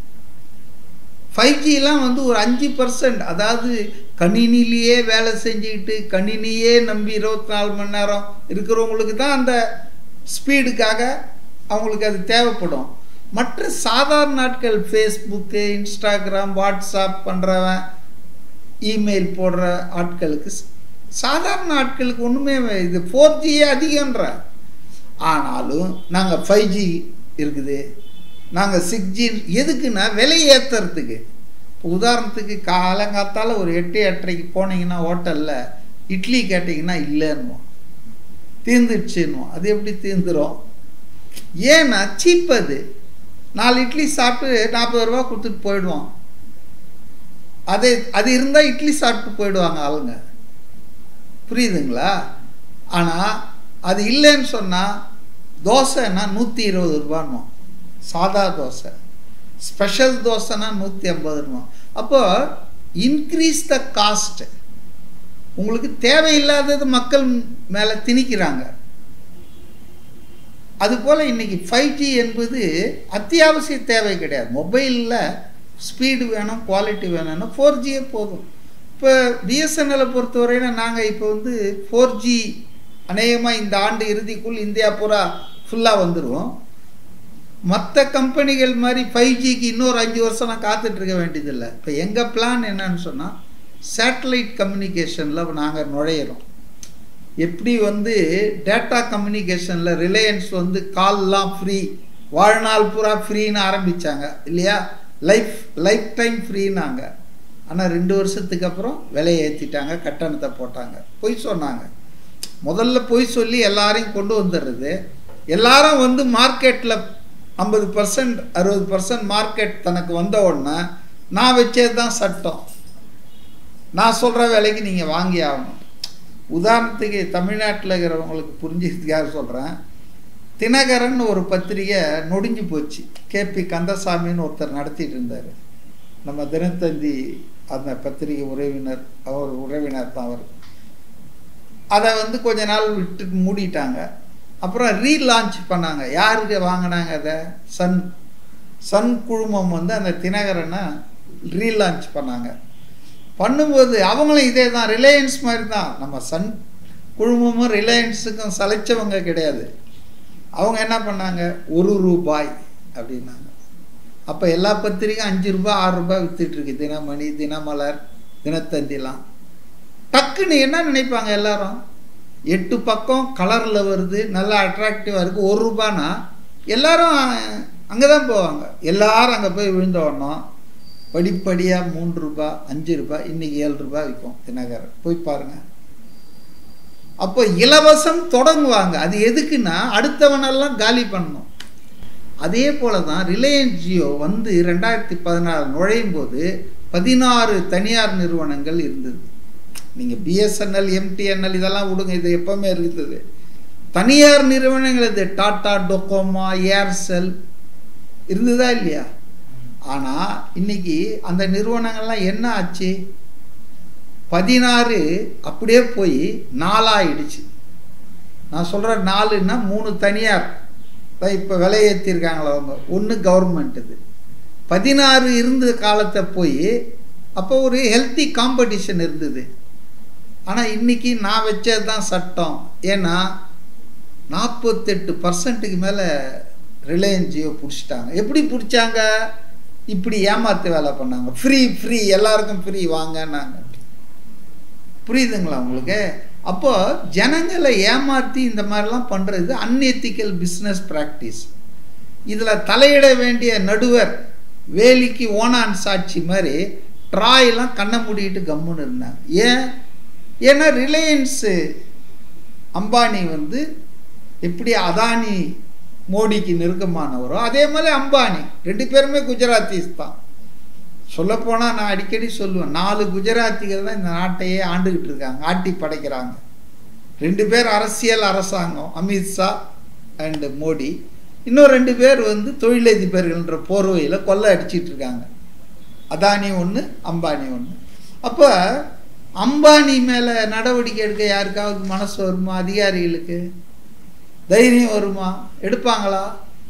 ஃபைவ் ஜிலாம் வந்து ஒரு அஞ்சு பர்சன்ட் அதாவது கணினிலேயே வேலை செஞ்சுக்கிட்டு கணினியே நம்பி இருபத்தி நாலு மணி நேரம் இருக்கிறவங்களுக்கு தான் அந்த ஸ்பீடுக்காக அவங்களுக்கு அது தேவைப்படும் மற்ற சாதாரண நாட்கள் ஃபேஸ்புக்கு இன்ஸ்டாகிராம் வாட்ஸ்அப் பண்ணுறவன் இமெயில் போடுற ஆட்களுக்கு சாதாரண ஆட்களுக்கு ஒன்றுமே இது ஃபோர் ஜியே அதிகன்ற ஆனாலும் நாங்கள் ஃபைவ் ஜி இருக்குது நாங்கள் சிக்ஸ் ஜி எதுக்குன்னா விலை ஏற்றுறதுக்கு இப்போ உதாரணத்துக்கு காலங்காத்தால் ஒரு எட்டு எட்டரைக்கு போனீங்கன்னா ஹோட்டலில் இட்லி கேட்டிங்கன்னா இல்லைன்னுவோம் தீர்ந்துடுச்சுன்னுவோம் அது எப்படி தீர்ந்துடும் ஏன்னா சீப் அது நாலு இட்லி சாப்பிட்டு நாற்பது ரூபா கொடுத்துட்டு போயிடுவோம் அது அது இருந்தால் இட்லி சாப்பிட்டு போயிடுவாங்க ஆளுங்க புரியுதுங்களா ஆனால் அது இல்லைன்னு சொன்னால் தோசைன்னா நூற்றி இருபது ரூபான்னு சாதா தோசை ஸ்பெஷல் தோசைனா நூற்றி ஐம்பது ரூபா அப்போ இன்க்ரீஸ் த காஸ்ட் உங்களுக்கு தேவையில்லாதது மக்கள் மேலே திணிக்கிறாங்க அதுபோல் இன்றைக்கி ஃபைவ் ஜி என்பது அத்தியாவசிய தேவை கிடையாது மொபைலில் ஸ்பீடு வேணும் குவாலிட்டி வேணும்னா ஃபோர் ஜியே போதும் இப்போ பிஎஸ்என்எலை பொறுத்தவரையில் நாங்கள் இப்போ வந்து ஃபோர் ஜி அநேகமாக இந்த ஆண்டு இறுதிக்குள் இந்தியா பூரா ஃபுல்லாக வந்துடுவோம் மற்ற கம்பெனிகள் மாதிரி ஃபைவ் ஜிக்கு இன்னொரு அஞ்சு வருஷம் நான் காத்துட்ருக்க வேண்டியதில்லை இப்போ எங்கள் பிளான் என்னன்னு சொன்னால் சேட்டலைட் கம்யூனிகேஷனில் நாங்கள் நுழையிறோம் எப்படி வந்து டேட்டா கம்யூனிகேஷனில் ரிலையன்ஸ் வந்து கால்லாம் ஃப்ரீ வாழ்நாள் பூரா ஃப்ரீன்னு ஆரம்பித்தாங்க இல்லையா லைஃப் லைஃப் டைம் ஃப்ரீனாங்க ஆனால் ரெண்டு வருஷத்துக்கு அப்புறம் விலையை ஏற்றிட்டாங்க கட்டணத்தை போட்டாங்க பொய் சொன்னாங்க முதல்ல பொய் சொல்லி எல்லாரையும் கொண்டு வந்துடுறது எல்லாரும் வந்து மார்க்கெட்டில் ஐம்பது பர்சன்ட் அறுபது பர்சன்ட் மார்க்கெட் தனக்கு வந்த உடனே நான் வச்சது தான் சட்டம் நான் சொல்கிற விலைக்கு நீங்கள் வாங்கி ஆகணும் உதாரணத்துக்கு தமிழ்நாட்டில் இருக்கிறவங்களுக்கு புரிஞ்சுக்கிறதுக்காக சொல்கிறேன் தினகரன் ஒரு பத்திரிகை நொடிஞ்சு போச்சு கேபி கந்தசாமின்னு ஒருத்தர் நடத்திட்டு இருந்தார் நம்ம தினத்தந்தி அந்த பத்திரிகை உறவினர் அவர் உறவினர் தான் அவர் அதை வந்து கொஞ்ச நாள் விட்டு மூடிட்டாங்க அப்புறம் ரீலான்ச் பண்ணாங்க யாருக்கு வாங்கினாங்க அதை சன் சன் குழுமம் வந்து அந்த தினகரனை ரீலான்ச் பண்ணாங்க பண்ணும்போது அவங்களும் இதே தான் ரிலையன்ஸ் மாதிரி தான் நம்ம சன் குழுமமும் ரிலையன்ஸுக்கும் சலைச்சவங்க கிடையாது அவங்க என்ன பண்ணாங்க ஒரு ரூபாய் அப்படின்னாங்க அப்போ எல்லா பத்திரிக்கையும் அஞ்சு ரூபாய் ஆறு ரூபாய் வித்துட்ருக்கு தினமணி தினமலர் தினத்தந்திலாம் டக்குன்னு என்ன நினைப்பாங்க எல்லாரும் எட்டு பக்கம் கலரில் வருது நல்லா அட்ராக்டிவாக இருக்குது ஒரு ரூபானா எல்லாரும் அங்கே தான் போவாங்க எல்லாரும் அங்கே போய் விழுந்த உடனே படிப்படியாக மூன்று ரூபாய் அஞ்சு ரூபாய் இன்றைக்கி ஏழு ரூபாய் விற்கும் தினகரன் போய் பாருங்கள் அப்போ இலவசம் தொடங்குவாங்க அது எதுக்குன்னா அடுத்தவனெல்லாம் காலி பண்ணணும் அதே போல தான் ரிலையன்ஸ் ஜியோ வந்து ரெண்டாயிரத்தி பதினாறு நுழையும் போது பதினாறு தனியார் நிறுவனங்கள் இருந்தது நீங்கள் பிஎஸ்என்எல் எம்டிஎன்எல் இதெல்லாம் விடுங்க இது எப்பவுமே இருக்குது தனியார் நிறுவனங்கள் இது டாடா டொக்கோமா ஏர்செல் இருந்ததா இல்லையா ஆனால் இன்னைக்கு அந்த நிறுவனங்கள்லாம் என்ன ஆச்சு பதினாறு அப்படியே போய் நாலாயிடுச்சு நான் சொல்கிற நாலுன்னா மூணு தனியார் தான் இப்போ விலை ஏற்றிருக்காங்களோ அவங்க ஒன்று கவர்மெண்ட் இது பதினாறு இருந்த காலத்தை போய் அப்போ ஒரு ஹெல்த்தி காம்படிஷன் இருந்தது ஆனால் இன்றைக்கி நான் வச்சது தான் சட்டம் ஏன்னா நாற்பத்தெட்டு பர்சன்ட்டுக்கு மேலே ரிலையன்ஸ் ஜியோ பிடிச்சிட்டாங்க எப்படி பிடிச்சாங்க இப்படி ஏமாத்து வேலை பண்ணாங்க ஃப்ரீ ஃப்ரீ எல்லாருக்கும் ஃப்ரீ வாங்கன்னாங்க புரியுதுங்களா உங்களுக்கு அப்போ ஜனங்களை ஏமாற்றி இந்த மாதிரிலாம் பண்ணுறது அன்எத்திக்கல் பிஸ்னஸ் ப்ராக்டிஸ் இதில் தலையிட வேண்டிய நடுவர் வேலிக்கு ஓனான் சாட்சி மாதிரி ட்ராயெல்லாம் கண்ணை மூடிட்டு கம்முன்னு இருந்தாங்க ஏன் ஏன்னா ரிலையன்ஸு அம்பானி வந்து எப்படி அதானி மோடிக்கு நெருக்கமானவரோ அதே மாதிரி அம்பானி ரெண்டு பேருமே குஜராத்திஸ் தான் சொல்லப்போனால் நான் அடிக்கடி சொல்லுவேன் நாலு குஜராத்திகள் தான் இந்த நாட்டையே ஆண்டுகிட்டு இருக்காங்க ஆட்டி படைக்கிறாங்க ரெண்டு பேர் அரசியல் அரசாங்கம் அமித்ஷா அண்டு மோடி இன்னும் ரெண்டு பேர் வந்து தொழிலதிபர்கள்ன்ற போர்வையில் கொள்ளை அடிச்சிட்டு இருக்காங்க அதானி ஒன்று அம்பானி ஒன்று அப்போ அம்பானி மேலே நடவடிக்கை எடுக்க யாருக்காவது மனசு வருமா அதிகாரிகளுக்கு தைரியம் வருமா எடுப்பாங்களா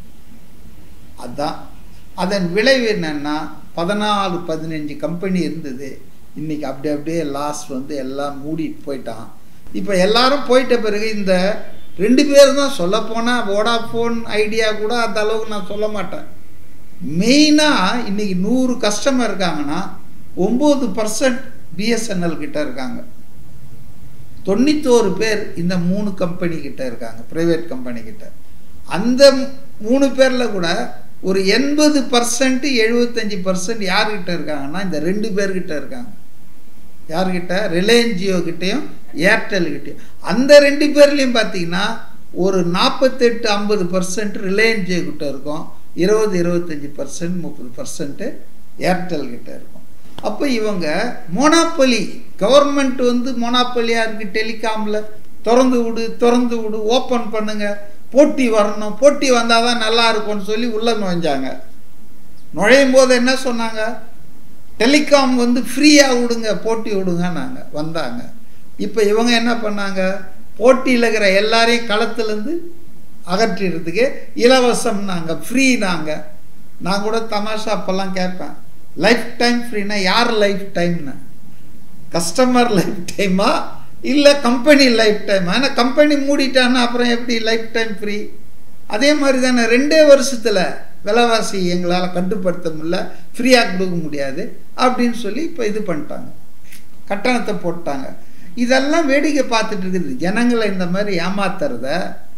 அதான் அதன் விளைவு என்னன்னா பதினாலு பதினஞ்சு கம்பெனி இருந்தது இன்னைக்கு அப்படி அப்படியே லாஸ் வந்து எல்லாம் மூடிட்டு போயிட்டான் இப்போ எல்லாரும் போயிட்ட பிறகு இந்த ரெண்டு பேர் தான் சொல்லப்போனால் வோடாஃபோன் ஐடியா கூட அந்த அளவுக்கு நான் சொல்ல மாட்டேன் மெயினாக இன்னைக்கு நூறு கஸ்டமர் இருக்காங்கன்னா ஒம்பது பர்சன்ட் பிஎஸ்என்எல் கிட்ட இருக்காங்க தொண்ணூத்தோரு பேர் இந்த மூணு கம்பெனி கிட்ட இருக்காங்க ப்ரைவேட் கம்பெனி கிட்ட அந்த மூணு பேரில் கூட ஒரு எண்பது பர்சன்ட் எழுபத்தஞ்சி பர்சன்ட் யார்கிட்ட இருக்காங்கன்னா இந்த ரெண்டு பேர்கிட்ட இருக்காங்க யார்கிட்ட ரிலையன்ஸ் ஜியோ கிட்டேயும் ஏர்டெல் கிட்டேயும் அந்த ரெண்டு பேர்லேயும் பார்த்தீங்கன்னா ஒரு நாற்பத்தெட்டு ஐம்பது பர்சன்ட் ரிலையன்ஸ் ஜியோ கிட்ட இருக்கும் இருபது இருபத்தஞ்சி பர்சன்ட் முப்பது பர்சன்ட்டு ஏர்டெல் கிட்ட இருக்கும் அப்போ இவங்க மோனாப்பலி கவர்மெண்ட் வந்து மோனாப்பலியாக இருக்குது டெலிகாமில் திறந்து விடு திறந்து விடு ஓப்பன் பண்ணுங்க போட்டி வரணும் போட்டி வந்தால் தான் நல்லா இருக்கும்னு சொல்லி உள்ளே நுழைஞ்சாங்க நுழையும் போது என்ன சொன்னாங்க டெலிகாம் வந்து ஃப்ரீயாக விடுங்க போட்டி விடுங்கன்னாங்க வந்தாங்க இப்போ இவங்க என்ன பண்ணாங்க போட்டியில் இருக்கிற எல்லாரையும் களத்துலேருந்து அகற்றிடுறதுக்கு இலவசம்னாங்க ஃப்ரீனாங்க நான் கூட தமாஷா அப்போல்லாம் கேட்பேன் லைஃப் டைம் ஃப்ரீனா யார் லைஃப் டைம்னு கஸ்டமர் லைஃப் டைமா இல்லை கம்பெனி லைஃப் டைம் ஆனால் கம்பெனி மூடிட்டான்னா அப்புறம் எப்படி லைஃப் டைம் ஃப்ரீ அதே மாதிரி தானே ரெண்டே வருஷத்தில் விலைவாசி எங்களால் கட்டுப்படுத்த முடியல ஃப்ரீயாக கொடுக்க முடியாது அப்படின்னு சொல்லி இப்போ இது பண்ணிட்டாங்க கட்டணத்தை போட்டாங்க இதெல்லாம் வேடிக்கை பார்த்துட்டு இருக்குது ஜனங்களை இந்த மாதிரி ஏமாத்துறத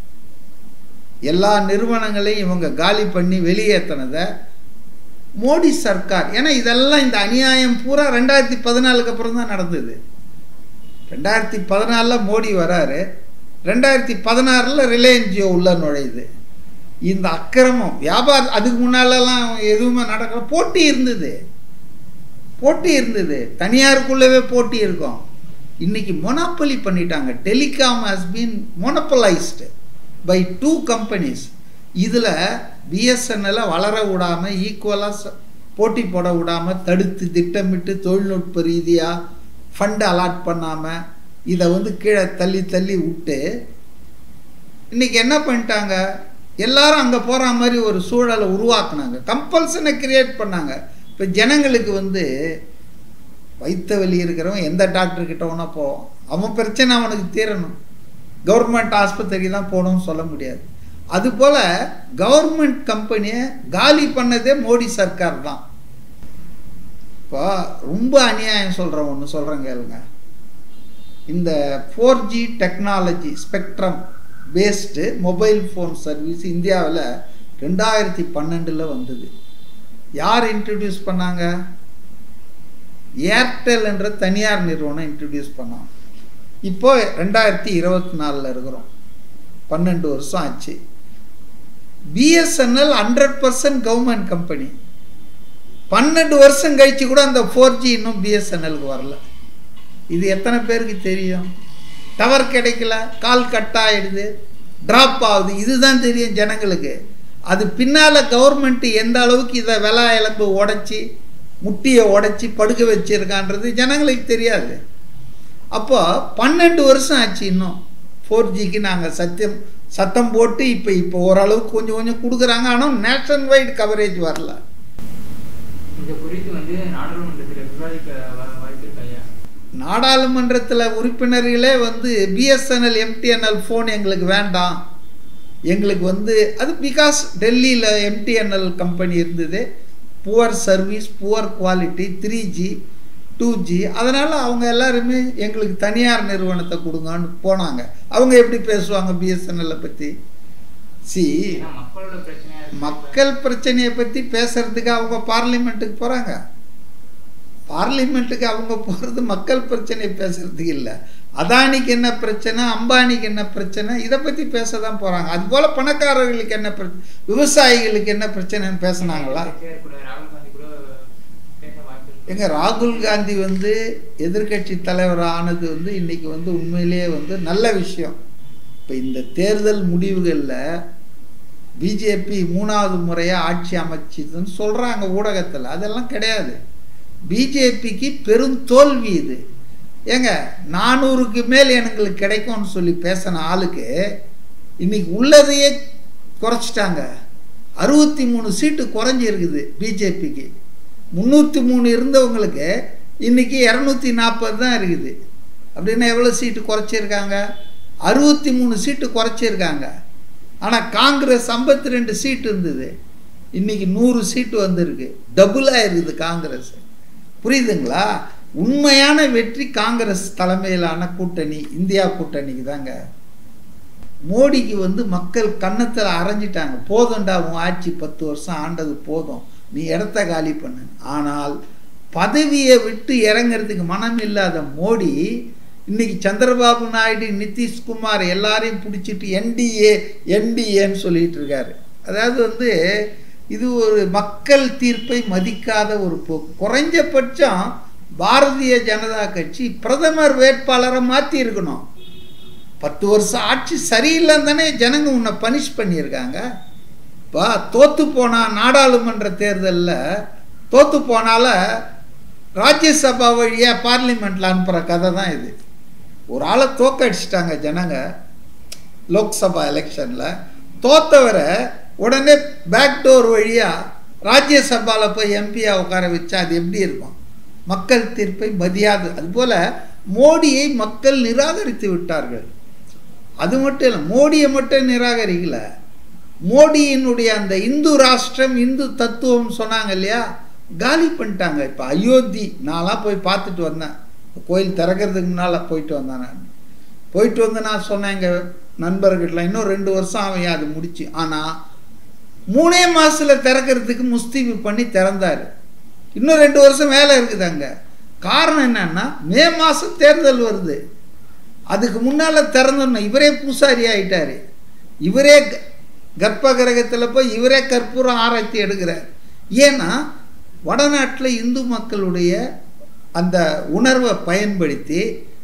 எல்லா நிறுவனங்களையும் இவங்க காலி பண்ணி வெளியேற்றினதை மோடி சர்க்கார் ஏன்னா இதெல்லாம் இந்த அநியாயம் பூரா ரெண்டாயிரத்தி பதினாலுக்கு அப்புறம் தான் நடந்தது ரெண்டாயிரத்தி பதினாலில் மோடி வராரு ரெண்டாயிரத்தி பதினாறில் ரிலையன்ஸ் ஜியோ உள்ள நுழையுது இந்த அக்கிரமம் வியாபாரம் அதுக்கு முன்னாலெல்லாம் எதுவுமே நடக்கல போட்டி இருந்தது போட்டி இருந்தது தனியாருக்குள்ளவே போட்டி இருக்கும் இன்னைக்கு மொனாப்பலி பண்ணிட்டாங்க telecom has been monopolised by two companies இதில் பிஎஸ்என்எல்லை வளர விடாமல் ஈக்குவலாக போட்டி போட விடாமல் தடுத்து திட்டமிட்டு தொழில்நுட்ப ரீதியாக ஃபண்டு அலாட் பண்ணாமல் இதை வந்து கீழே தள்ளி தள்ளி விட்டு இன்னைக்கு என்ன பண்ணிட்டாங்க எல்லாரும் அங்கே போகிற மாதிரி ஒரு சூழலை உருவாக்குனாங்க கம்பல்சனை கிரியேட் பண்ணாங்க இப்போ ஜனங்களுக்கு வந்து வைத்த வலி இருக்கிறவன் எந்த டாக்டர் கிட்ட வேணா போவான் அவன் பிரச்சனை அவனுக்கு தீரணும் கவர்மெண்ட் ஆஸ்பத்திரிக்கு தான் போகணும்னு சொல்ல முடியாது அதுபோல் கவர்மெண்ட் கம்பெனியை காலி பண்ணதே மோடி சர்க்கார் தான் இப்போ ரொம்ப அநியாயம் சொல்கிறேன் ஒன்று சொல்கிறேன் கேளுங்க இந்த four G technology spectrum based mobile phone service இந்தியாவில் ரெண்டாயிரத்தி பன்னெண்டில் வந்தது யார் இன்ட்ரடியூஸ் பண்ணாங்க ஏர்டெல் என்ற தனியார் நிறுவனம் இன்ட்ரடியூஸ் பண்ணாங்க இப்போ ரெண்டாயிரத்தி இருபத்தி நாலில் இருக்கிறோம் பன்னெண்டு வருஷம் ஆச்சு BSNL hundred percent government company பன்னெண்டு வருஷம் கழிச்சு கூட அந்த ஃபோர் ஜி இன்னும் பிஎஸ்என்எலுக்கு வரல இது எத்தனை பேருக்கு தெரியும் டவர் கிடைக்கல கால் கட் ஆயிடுது ட்ராப் ஆகுது இதுதான் தெரியும் ஜனங்களுக்கு அது பின்னால் கவர்மெண்ட் எந்த அளவுக்கு இதை விலா இழப்பு உடச்சி முட்டியை உடச்சி படுக்க வச்சிருக்கான்றது ஜனங்களுக்கு தெரியாது அப்போ பன்னெண்டு வருஷம் ஆச்சு இன்னும் ஃபோர் ஜிக்கு நாங்கள் சத்தியம் சத்தம் போட்டு இப்போ இப்போ ஓரளவுக்கு கொஞ்சம் கொஞ்சம் கொடுக்குறாங்க ஆனால் நேஷன் வைடு கவரேஜ் வரல இது குறித்து வந்து நாடாளுமன்றத்தில் விவாதிக்க வ- வாய்ப்பு இருக்கா ஐயா நாடாளுமன்றத்தில் உறுப்பினர்களே வந்து பிஎஸ்என்எல் எம்டிஎன்எல் ஃபோன் எங்களுக்கு வேண்டாம் எங்களுக்கு வந்து அது பிகாஸ் டெல்லியில் எம்டிஎன்எல் கம்பெனி இருந்தது poor service poor quality three G two G அதனால் அவங்க எல்லாருமே எங்களுக்கு தனியார் நிறுவனத்தை கொடுங்கன்னு போனாங்க அவங்க எப்படி பேசுவாங்க பிஎஸ்என்எல்லை பற்றி சி ஏன்னா மக்களோட பிரச்சனையா இருக்கு மக்கள் பிரச்சனையை பற்றி பேசுறதுக்கு அவங்க பார்லிமெண்ட்டுக்கு போகிறாங்க பார்லிமெண்ட்டுக்கு அவங்க போகிறது மக்கள் பிரச்சனையை பேசுறதுக்கு இல்லை அதானிக்கு என்ன பிரச்சனை அம்பானிக்கு என்ன பிரச்சனை இதை பற்றி பேச தான் போகிறாங்க அதுபோல் பணக்காரர்களுக்கு என்ன பிரச்சனை விவசாயிகளுக்கு என்ன பிரச்சனைன்னு பேசுனாங்களா எதிர்க்கட்சியா கூட ராகுல் காந்தி கூட பேச வாய்ப்பு இருக்கு எங்க ராகுல் காந்தி வந்து எதிர்க்கட்சி தலைவர் ஆனது வந்து இன்னைக்கு வந்து உண்மையிலேயே வந்து நல்ல விஷயம் இப்போ இந்த தேர்தல் முடிவுகளில் பிஜேபி மூணாவது முறையாக ஆட்சி அமைச்சதுன்னு சொல்கிறாங்க ஊடகத்தில் அதெல்லாம் கிடையாது பிஜேபிக்கு பெரும் தோல்வி இது ஏங்க நானூறுக்கு மேல் எங்களுக்கு கிடைக்கும்னு சொல்லி பேசின ஆளுக்கு இன்னைக்கு உள்ளதையே குறைச்சிட்டாங்க அறுபத்தி மூணு சீட்டு குறைஞ்சி இருக்குது பிஜேபிக்கு முந்நூற்றி மூணு இருந்தவங்களுக்கு இன்னைக்கு இரநூத்தி நாற்பது தான் இருக்குது அப்படின்னா எவ்வளோ சீட்டு குறைச்சிருக்காங்க அறுபத்தி மூணு சீட்டு குறைச்சிருக்காங்க ஆனால் காங்கிரஸ் ஐம்பத்தி ரெண்டு சீட்டு இருந்தது இன்னைக்கு நூறு சீட்டு வந்திருக்கு டபுளாக இருக்குது காங்கிரஸ் புரியுதுங்களா உண்மையான வெற்றி காங்கிரஸ் தலைமையிலான கூட்டணி இந்தியா கூட்டணிக்கு தாங்க மோடிக்கு வந்து மக்கள் கன்னத்தில் அரைஞ்சிட்டாங்க போதும்டா உன் ஆட்சி பத்து வருஷம் ஆண்டது போதும் நீ இடத்த காலி பண்ணு ஆனால் பதவியை விட்டு இறங்குறதுக்கு மனம் இல்லாத மோடி இன்னைக்கு சந்திரபாபு நாயுடு நிதிஷ்குமார் எல்லாரையும் பிடிச்சிட்டு என்டிஏ என்டிஏன்னு சொல்லிட்டு இருக்காரு அதாவது வந்து இது ஒரு மக்கள் தீர்ப்பை மதிக்காத ஒரு போக்கு குறைஞ்சபட்சம் பாரதிய ஜனதா கட்சி பிரதமர் வேட்பாளரை மாற்றி இருக்கணும் பத்து வருஷம் ஆட்சி சரியில்லைன்னு தானே ஜனங்க உன்னை பனிஷ் பண்ணியிருக்காங்க இப்போ தோத்து போனா நாடாளுமன்ற தேர்தலில் தோத்து போனால ராஜ்யசபா வழியாக பார்லிமெண்ட்டில் அனுப்புகிற கதை தான் இது ஒரு ஆளை தோக்கடிச்சிட்டாங்க ஜனங்க லோக்சபா எலெக்ஷனில் தோத்தவரை உடனே பேக் டோர் வழியாக ராஜ்யசபாவில் போய் எம்பியா உட்கார வச்சா அது எப்படி இருக்கும் மக்கள் தீர்ப்பை மதியாது அதுபோல் மோடியை மக்கள் நிராகரித்து விட்டார்கள் அது மட்டும் இல்லை மோடியை மட்டும் நிராகரிக்கல மோடியினுடைய அந்த இந்து ராஷ்டிரம் இந்து தத்துவம் சொன்னாங்க இல்லையா காலி பண்ணிட்டாங்க இப்போ அயோத்தி நான்லாம் போய் பார்த்துட்டு வந்தேன் கோயில் திறக்கிறதுக்கு முன்னால் போயிட்டு வந்தேன் நான் போயிட்டு வந்து நான் சொன்னேன் எங்கள் நண்பர்கள்லாம் இன்னும் ரெண்டு வருஷம் ஆகும் அது முடிச்சு ஆனால் மூணே மாதத்தில் திறக்கிறதுக்கு முஸ்தீபு பண்ணி திறந்தார் இன்னும் ரெண்டு வருஷம் வேலை இருக்குது அங்கே காரணம் என்னன்னா மே மாதம் தேர்தல் வருது அதுக்கு முன்னால் திறந்தோன்னா இவரே பூசாரி ஆயிட்டாரு இவரே க- கர்ப்ப கிரகத்தில் போய் இவரே கற்பூரம் ஆராய்ச்சி எடுக்கிறார் ஏன்னா வடநாட்டில் இந்து மக்களுடைய அந்த உணர்வை பயன்படுத்தி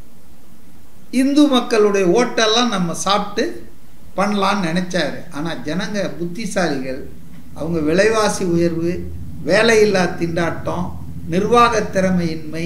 இந்து மக்களுடைய ஓட்டெல்லாம் நம்ம சாப்பிட்டு பண்ணலான்னு நினச்சாரு ஆனால் ஜனங்க புத்திசாலிகள் அவங்க விலைவாசி உயர்வு வேலையில்லா திண்டாட்டம் நிர்வாக திறமையின்மை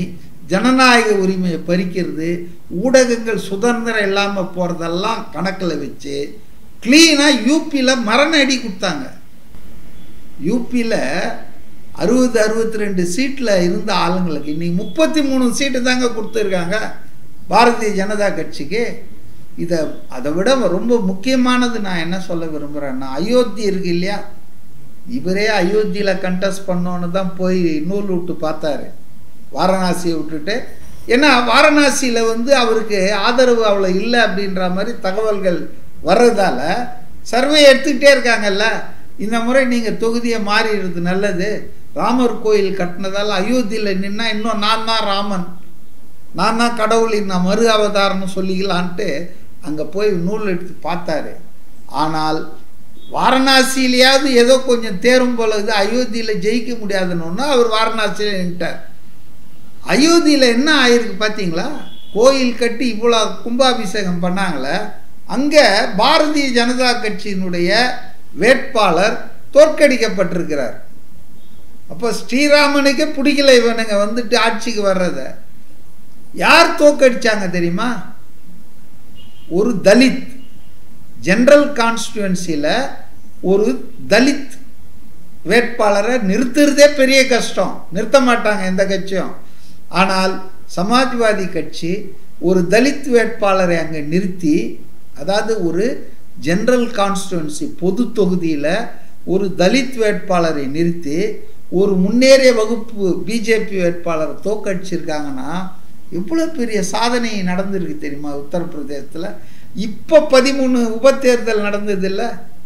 ஜனநாயக உரிமையை பறிக்கிறது ஊடகங்கள் சுதந்திரம் இல்லாமல் போகிறதெல்லாம் கணக்கில் வச்சு க்ளீனாக யூபியில் மரண அடி கொடுத்தாங்க யூபியில் அறுபது அறுபத்தி ரெண்டு சீட்டில் இருந்த ஆளுங்களுக்கு இன்னைக்கு முப்பத்தி மூணு சீட்டு தாங்க கொடுத்துருக்காங்க பாரதிய ஜனதா கட்சிக்கு இதை அதை விட ரொம்ப முக்கியமானது நான் என்ன சொல்ல விரும்புகிறேன்னா அயோத்தி இருக்கு இல்லையா இவரே அயோத்தியில் கண்டெஸ்ட் பண்ணோன்னு தான் போய் நூல் விட்டு பார்த்தாரு வாரணாசியை விட்டுட்டு ஏன்னா வாரணாசியில் வந்து அவருக்கு ஆதரவு அவ்வளோ இல்லை அப்படின்ற மாதிரி தகவல்கள் வர்றதால சர்வே எடுத்துக்கிட்டே இருக்காங்கல்ல இந்த முறை நீங்கள் தொகுதியை மாறிடுறது நல்லது ராமர் கோயில் கட்டினதால் அயோத்தியில் நின்னா இன்னும் நான் தான் ராமன் நான் தான் கடவுளின் நான் மறு அவதாரம்னு சொல்லிக்கலான்ட்டு அங்கே போய் நூல் எடுத்து பார்த்தாரு ஆனால் வாரணாசியிலேயாவது ஏதோ கொஞ்சம் தேரும் போல இது அயோத்தியில் ஜெயிக்க முடியாதுன்னு அவர் வாரணாசியில் நின்ட்டார் அயோத்தியில் என்ன ஆயிருக்கு பார்த்தீங்களா கோயில் கட்டி இவ்வளோ கும்பாபிஷேகம் பண்ணாங்களே அங்கே பாரதிய ஜனதா கட்சியினுடைய வேட்பாளர் தோற்கடிக்கப்பட்டிருக்கிறார் அப்போ ஸ்ரீராமனுக்கே பிடிக்கல இவனுங்க வந்துட்டு ஆட்சிக்கு வர்றத யார் தோக்கடிச்சாங்க தெரியுமா ஒரு தலித் ஜெனரல் கான்ஸ்டுவன்சியில் ஒரு தலித் வேட்பாளரை நிறுத்துறதே பெரிய கஷ்டம் நிறுத்த மாட்டாங்க எந்த கட்சியும் ஆனால் சமாஜ்வாதி கட்சி ஒரு தலித் வேட்பாளரை அங்கே நிறுத்தி அதாவது ஒரு ஜெனரல் கான்ஸ்டுவன்சி பொது தொகுதியில் ஒரு தலித் வேட்பாளரை நிறுத்தி ஒரு முன்னேறிய வகுப்பு பிஜேபி வேட்பாளரை தோக்கடிச்சிருக்காங்கன்னா எவ்வளோ பெரிய சாதனை நடந்திருக்கு தெரியுமா உத்தரப்பிரதேசத்தில் இப்போ பதிமூணு உபத்தேர்தல் நடந்தது இல்லை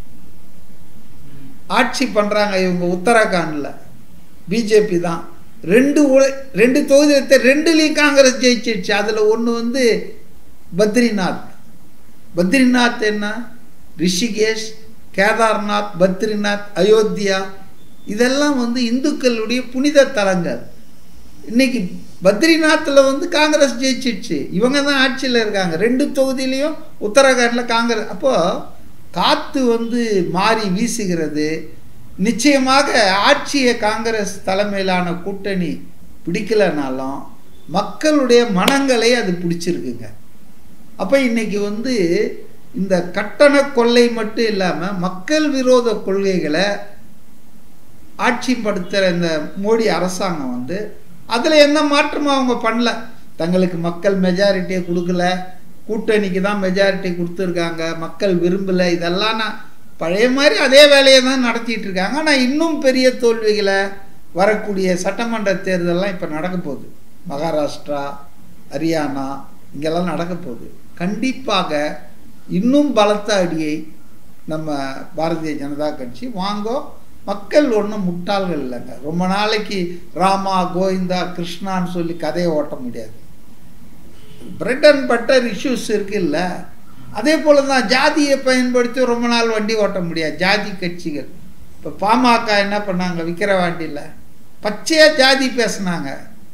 ஆட்சி பண்ணுறாங்க இவங்க உத்தராகண்டில் பிஜேபி தான் ரெண்டு உல- ரெண்டு தொகுதி ரெண்டுலேயும் காங்கிரஸ் ஜெயிச்சிடுச்சு அதில் ஒன்று வந்து பத்ரிநாத் பத்ரிநாத் என்ன ரிஷிகேஷ் கேதார்நாத் பத்ரிநாத் அயோத்தியா இதெல்லாம் வந்து இந்துக்களுடைய புனித தலங்கள் இன்னைக்கு பத்ரிநாத்தில் வந்து காங்கிரஸ் ஜெயிச்சிடுச்சு இவங்க தான் ஆட்சியில் இருக்காங்க ரெண்டு தொகுதியிலையும் உத்தரகாண்டில் காங்கிரஸ் அப்போது காற்று வந்து மாறி வீசுகிறது நிச்சயமாக ஆட்சியை காங்கிரஸ் தலைமையிலான கூட்டணி பிடிக்கலைனாலும் மக்களுடைய மனங்களை அது பிடிச்சிருக்குங்க அப்போ இன்னைக்கு வந்து இந்த கட்டண கொள்ளை மட்டும் இல்லாமல் மக்கள் விரோத கொள்கைகளை ஆட்சிப்படுத்துகிற இந்த மோடி அரசாங்கம் வந்து அதில் எந்த மாற்றமும் அவங்க பண்ணல தங்களுக்கு மக்கள் மெஜாரிட்டியை கொடுக்கல கூட்டணிக்கு தான் மெஜாரிட்டி கொடுத்துருக்காங்க மக்கள் விரும்பலை இதெல்லாம் நான் பழைய மாதிரி அதே வேலையை தான் நடத்திட்டு இருக்காங்க ஆனால் இன்னும் பெரிய தோல்விகளை வரக்கூடிய சட்டமன்ற தேர்தலெலாம் இப்போ நடக்க போகுது மகாராஷ்டிரா ஹரியானா இங்கெல்லாம் நடக்க போகுது கண்டிப்பாக இன்னும் பலத்த அடியை நம்ம பாரதிய ஜனதா கட்சி வாங்கோ மக்கள் ஒன்றும் முட்டாள்கள் இல்லைங்க ரொம்ப நாளைக்கு ராமா கோவிந்தா கிருஷ்ணான்னு சொல்லி கதையை ஓட்ட முடியாது பிரெட் அண்ட் பட்டர் இஷ்யூஸ் இருக்குல்ல அதே போல தான் ஜாதியை பயன்படுத்தி ரொம்ப நாள் வண்டி ஓட்ட முடியாது ஜாதி கட்சிகள் இப்போ பாமக என்ன பண்ணாங்க விக்கிரவாண்டியில் பச்சையாக ஜாதி பேசுனாங்க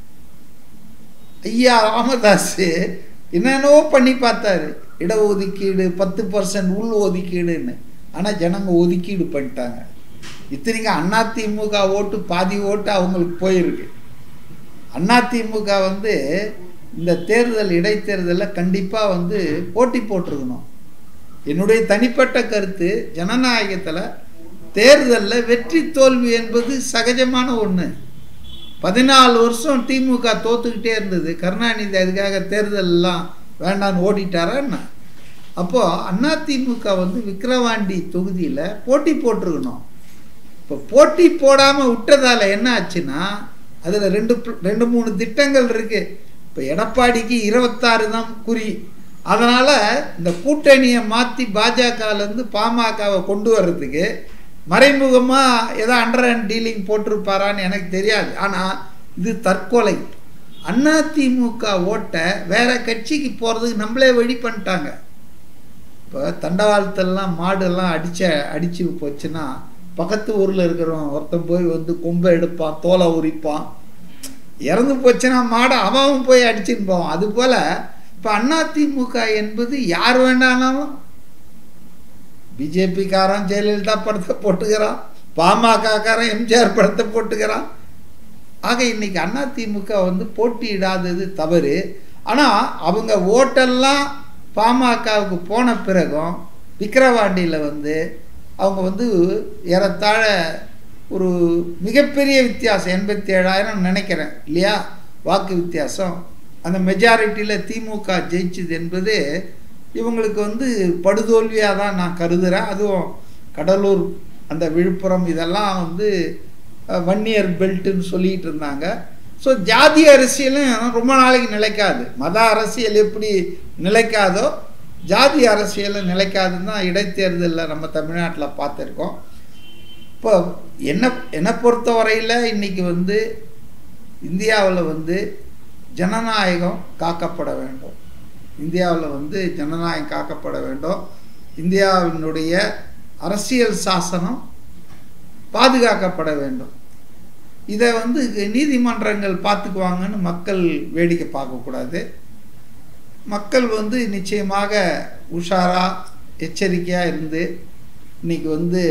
ஐயா ராமதாஸ் என்னென்னவோ பண்ணி பார்த்தாரு இடஒதுக்கீடு பத்து பர்சன்ட் உள் ஒதுக்கீடுன்னு ஆனால் ஜனங்க ஒதுக்கீடு பண்ணிட்டாங்க இத்தனைக்கும் அதிமுக ஓட்டு பாதி ஓட்டு அவங்களுக்கு போயிருக்கு அதிமுக வந்து இந்த தேர்தல் இடைத்தேர்தலில் கண்டிப்பாக வந்து போட்டி போட்டிருக்கணும் என்னுடைய தனிப்பட்ட கருத்து ஜனநாயகத்தில் தேர்தலில் வெற்றி தோல்வி என்பது சகஜமான ஒன்று பதினாலு வருஷம் திமுக தோத்துக்கிட்டே இருந்தது கருணாநிதி அதுக்காக தேர்தல் எல்லாம் வேண்டான்னு ஓடிட்டாரா என்ன அப்போது அதிமுக வந்து விக்கிரவாண்டி தொகுதியில் போட்டி போட்டிருக்கணும் இப்போ போட்டி போடாமல் விட்டதால என்ன ஆச்சுன்னா அதில் ரெண்டு பு- ரெண்டு மூணு திட்டங்கள் இருக்கு இப்போ எடப்பாடிக்கு இருபத்தாறு தான் குறி அதனால் இந்த கூட்டணியை மாற்றி பாஜகலேருந்து பாமகவை கொண்டு வர்றதுக்கு மறைமுகமாக ஏதோ அண்டர் அண்ட் டீலிங் போட்டிருப்பாரான்னு எனக்கு தெரியாது ஆனால் இது தற்கொலை அதிமுக ஓட்டை வேற கட்சிக்கு போகிறதுக்கு நம்மளே வழி பண்ணிட்டாங்க இப்போ தண்டவாளத்தெல்லாம் மாடெல்லாம் அடிச்ச அடிச்சு போச்சுன்னா பக்கத்து ஊரில் இருக்கிறவன் ஒருத்தன் போய் வந்து கொம்பை எடுப்பான் தோலை உரிப்பான் இறந்து போச்சுன்னா மாடை அவன் போய் அடிச்சுன்னு போவான் அதுபோல் இப்போ அதிமுக என்பது யார் வேண்டானாலும் பிஜேபிக்காரன் ஜெயலலிதா படத்தை போட்டுக்கிறான் பாமகக்காரன் எம்ஜிஆர் படத்தை போட்டுக்கிறான் ஆக இன்னைக்கு அதிமுக வந்து போட்டியிடாதது தவறு ஆனால் அவங்க ஓட்டெல்லாம் பாமகவுக்கு போன பிறகும் விக்கிரவாண்டியில் வந்து அவங்க வந்து ஏறத்தாழ ஒரு மிகப்பெரிய வித்தியாசம் எண்பத்தி ஏழாயிரம் நினைக்கிறேன் இல்லையா வாக்கு வித்தியாசம் அந்த மெஜாரிட்டியில் திமுக ஜெயிச்சுது என்பது இவங்களுக்கு வந்து படுதோல்வியாக தான் நான் கருதுகிறேன் அதுவும் கடலூர் அந்த விழுப்புரம் இதெல்லாம் வந்து அஹ், வன்னியர் பெல்ட்டுன்னு சொல்லிட்டு இருந்தாங்க ஸோ ஜாதி அரசியலும் ரொம்ப நாளைக்கு நிலைக்காது மத அரசியல் எப்படி நிலைக்காதோ ஜாதி அரசியலும் நிலைக்காதுன்னு தான் இடைத்தேர்தலில் நம்ம தமிழ்நாட்டில் பார்த்துருக்கோம் இப்போ என்ன என்னை பொறுத்த வரையில் இன்னைக்கு வந்து இந்தியாவில் வந்து ஜனநாயகம் காக்கப்பட வேண்டும் இந்தியாவில் வந்து ஜனநாயகம் காக்கப்பட வேண்டும் இந்தியாவினுடைய அரசியல் சாசனம் பாதுகாக்கப்பட வேண்டும் இதை வந்து நீதிமன்றங்கள் பார்த்துக்குவாங்கன்னு மக்கள் வேடிக்கை பார்க்கக்கூடாது மக்கள் வந்து நிச்சயமாக உஷாரா எச்சரிக்கையாக இருந்து இன்னைக்கு வந்து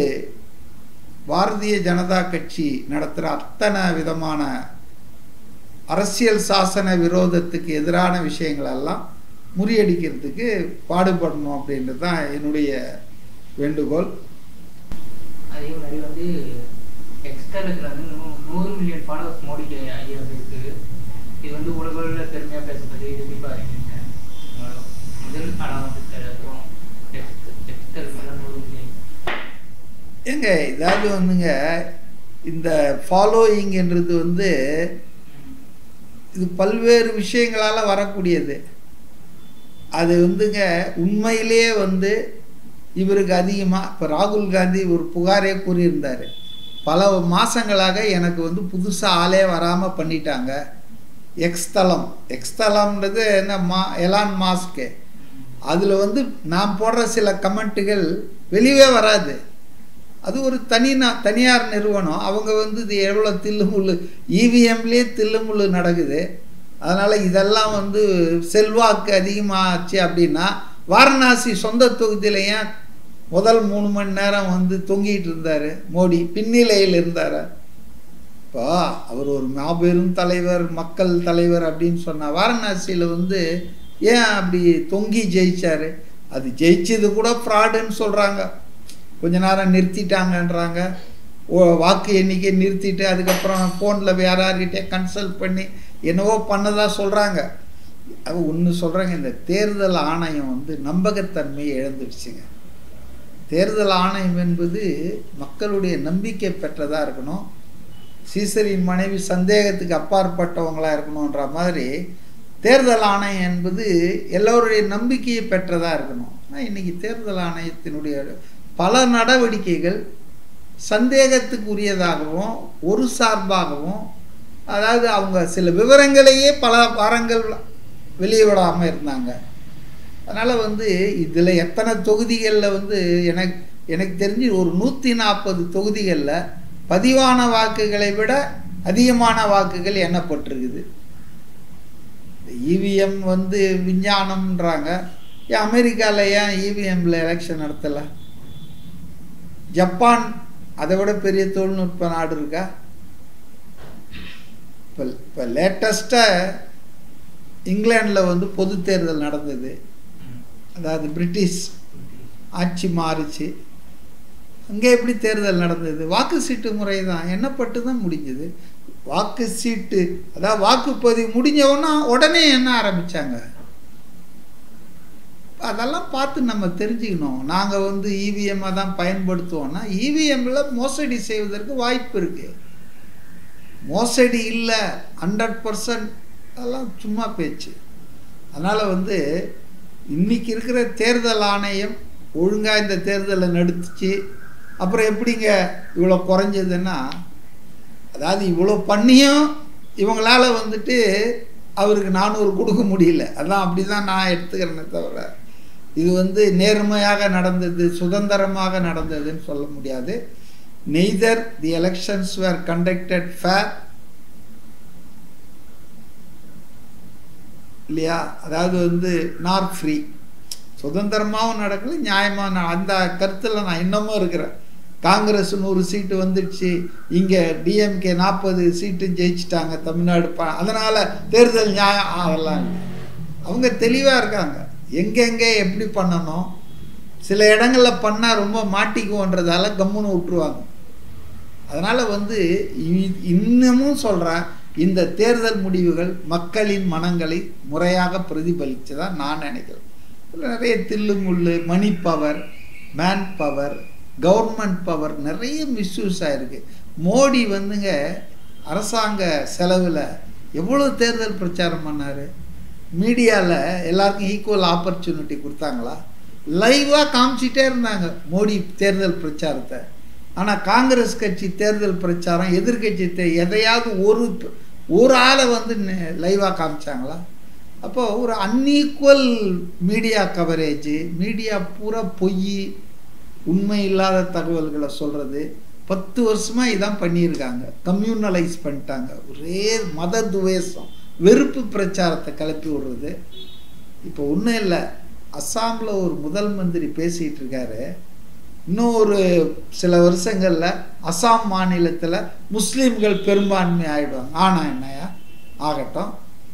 பாரதிய ஜனதா கட்சி நடத்துகிற அத்தனை விதமான அரசியல் சாசன விரோதத்துக்கு எதிரான விஷயங்களெல்லாம் முறியடிக்கிறதுக்கு பாடுபடணும் அப்படின்றது தான் என்னுடைய வேண்டுகோள் அதே மாதிரி வந்து எக்ஸ்டர்ல வந்து நூ- நூறு மில்லியன் ஃபாலோவர்ஸ் மோடிக்கு ஐயா இருக்கு இது வந்து உலகளவில் பெருமையாக பேசப்படுது இது எப்படி பாருங்க முதல் படம் வந்து தெரியும் எக்ஸ்டர்ல நூறு மில்லியன் ஏங்க இதாவது வந்துங்க இந்த ஃபாலோயிங்ன்றது வந்து இது பல்வேறு விஷயங்களால் வரக்கூடியது அது வந்துங்க உண்மையிலேயே வந்து இவருக்கு அதிகமாக இப்போ ராகுல் காந்தி ஒரு புகாரே கூறியிருந்தார் பல மாதங்களாக எனக்கு வந்து புதுசாக ஆளே வராமல் பண்ணிட்டாங்க எக்ஸ்தலம் எக்ஸ்தலம்ன்றது என்ன மா எலான் மாஸ்க்கு அதில் வந்து நான் போடுற சில கமெண்ட்டுகள் வெளியே வராது அது ஒரு தனி நா- தனியார் நிறுவனம் அவங்க வந்து இது எவ்வளோ தில்லுமுள்ளு இவிஎம்லேயே தில்லுமுள்ளு நடக்குது அதனால் இதெல்லாம் வந்து செல்வாக்கு அதிகமாச்சு அப்படின்னா வாரணாசி சொந்த தொகுதியில் ஏன் முதல் மூணு மணி நேரம் வந்து தொங்கிட்டு இருந்தார் மோடி பின்னிலையில் இருந்தார் இப்போ அவர் ஒரு மாபெரும் தலைவர் மக்கள் தலைவர் அப்படின்னு சொன்னா வாரணாசியில் வந்து ஏன் அப்படி தொங்கி ஜெயிச்சாரு அது ஜெயிச்சது கூட ஃப்ராடுன்னு சொல்கிறாங்க கொஞ்ச நேரம் நிறுத்திட்டாங்கன்றாங்க ஓ வாக்கு எண்ணிக்கை நிறுத்திட்டு அதுக்கப்புறம் ஃபோனில் வேற யார்கிட்டே கன்சல்ட் பண்ணி என்னவோ பண்ணதா சொல்கிறாங்க அது ஒன்று சொல்கிறாங்க இந்த தேர்தல் ஆணையம் வந்து நம்பகத்தன்மையை இழந்துடுச்சுங்க தேர்தல் ஆணையம் என்பது மக்களுடைய நம்பிக்கை பெற்றதாக இருக்கணும் சீசரின் மனைவி சந்தேகத்துக்கு அப்பாற்பட்டவங்களா இருக்கணுன்ற மாதிரி தேர்தல் ஆணையம் என்பது எல்லோருடைய நம்பிக்கையை பெற்றதாக இருக்கணும் ஆனால் இன்னைக்கு தேர்தல் ஆணையத்தினுடைய பல நடவடிக்கைகள் சந்தேகத்துக்குரியதாகவும் ஒரு சார்பாகவும் அதாவது அவங்க சில விவரங்களையே பல வாரங்கள் வெளியே விடாமல் இருந்தாங்க அதனால் வந்து இதில் எத்தனை தொகுதிகளில் வந்து எனக்கு எனக்கு தெரிஞ்சு ஒரு நூற்றி நாற்பது தொகுதிகளில் பதிவான வாக்குகளை விட அதிகமான வாக்குகள் எண்ணப்பட்டிருக்குது இவிஎம் வந்து விஞ்ஞானம்ன்றாங்க ஏன் அமெரிக்காவில் ஏன் இவிஎம்ல எலெக்ஷன் நடத்தலை ஜப்பான் அதை விட பெரிய தொழில்நுட்ப நாடு இருக்கா இப்போ இப்போ லேட்டஸ்ட்டாக இங்கிலாண்டில் வந்து பொது தேர்தல் நடந்தது அதாவது பிரிட்டிஷ் ஆட்சி மாறிச்சு அங்கே எப்படி தேர்தல் நடந்தது வாக்கு சீட்டு முறை தான் எண்ணப்பட்டு தான் முடிஞ்சது வாக்கு சீட்டு அதாவது வாக்குப்பதிவு முடிஞ்சவொன்னா உடனே எண்ண ஆரம்பிச்சாங்க அதெல்லாம் பார்த்து நம்ம தெரிஞ்சுக்கணும் நாங்கள் வந்து இவிஎம்மை தான் பயன்படுத்துவோம்னா இவிஎம்ல மோசடி செய்வதற்கு வாய்ப்பு இருக்கு மோசடி இல்லை ஹண்ட்ரட் பர்சன்ட் அதெல்லாம் சும்மா பேச்சு அதனால் வந்து இன்னைக்கு இருக்கிற தேர்தல் ஆணையம் ஒழுங்காக இந்த தேர்தலை நடத்துச்சு அப்புறம் எப்படிங்க இவ்வளோ குறைஞ்சதுன்னா அதாவது இவ்வளோ பண்ணியும் இவங்களால வந்துட்டு அவருக்கு நானூறு கொடுக்க முடியல அதான் அப்படி தான் நான் எடுத்துக்கிறேனே தவிர இது வந்து நேர்மையாக நடந்தது சுதந்திரமாக நடந்ததுன்னு சொல்ல முடியாது neither the elections were conducted fair இல்லையா அதாவது வந்து நார் ஃப்ரீ சுதந்திரமாகவும் நடக்கல நியாயமாக அந்த கருத்தில் நான் இன்னமும் இருக்கிறேன் காங்கிரஸ் நூறு சீட்டு வந்துடுச்சு இங்கே டிஎம்கே நாற்பது சீட்டு ஜெயிச்சிட்டாங்க தமிழ்நாடு ப அதனால் தேர்தல் நியாயம் அதெல்லாம் இல்லை. அவங்க தெளிவாக இருக்காங்க எங்கெங்கே எப்படி பண்ணணும் சில இடங்களில் பண்ணால் ரொம்ப மாட்டிக்குவோன்றதால கம்முன்னு விட்டுருவாங்க அதனால் வந்து இ- இன்னமும் சொல்கிறேன் இந்த தேர்தல் முடிவுகள் மக்களின் மனங்களை முறையாக பிரதிபலிச்சதா நான் நினைக்கிறேன் இதுல நிறைய தில்லுமுள்ளு money power man power government power நிறைய மிஸ்யூஸ் ஆயிருக்கு மோடி வந்துங்க அரசாங்க செலவில் எவ்வளோ தேர்தல் பிரச்சாரம் பண்ணார் மீடியாவில் எல்லாருக்கும் ஈக்குவல் ஆப்பர்ச்சுனிட்டி கொடுத்தாங்களா லைவாக காமிச்சிட்டே இருந்தாங்க மோடி தேர்தல் பிரச்சாரத்தை ஆனால் காங்கிரஸ் கட்சி தேர்தல் பிரச்சாரம் எதிர்க்கட்சி தே- எதையாவது ஒரு ஒரு ஆளை வந்து லைவாக காமிச்சாங்களா அப்போ ஒரு அன்ஈக்குவல் மீடியா கவரேஜ் மீடியா பூரா பொய் உண்மை இல்லாத தகவல்களை சொல்கிறது பத்து வருஷமாக இதான் பண்ணியிருக்காங்க கம்யூனலைஸ் பண்ணிட்டாங்க ஒரே மத துவேஷம் வெறுப்பு பிரச்சாரத்தை கிளப்பி விடுறது இப்போ ஒன்றும் இல்லை அஸ்ஸாமில் ஒரு முதல் மந்திரி பேசிகிட்டு இருக்காரு இன்னும் ஒரு சில வருஷங்களில் அஸ்ஸாம் மாநிலத்தில் முஸ்லீம்கள் பெரும்பான்மை ஆயிடுவாங்க ஆனா என்னையா ஆகட்டும்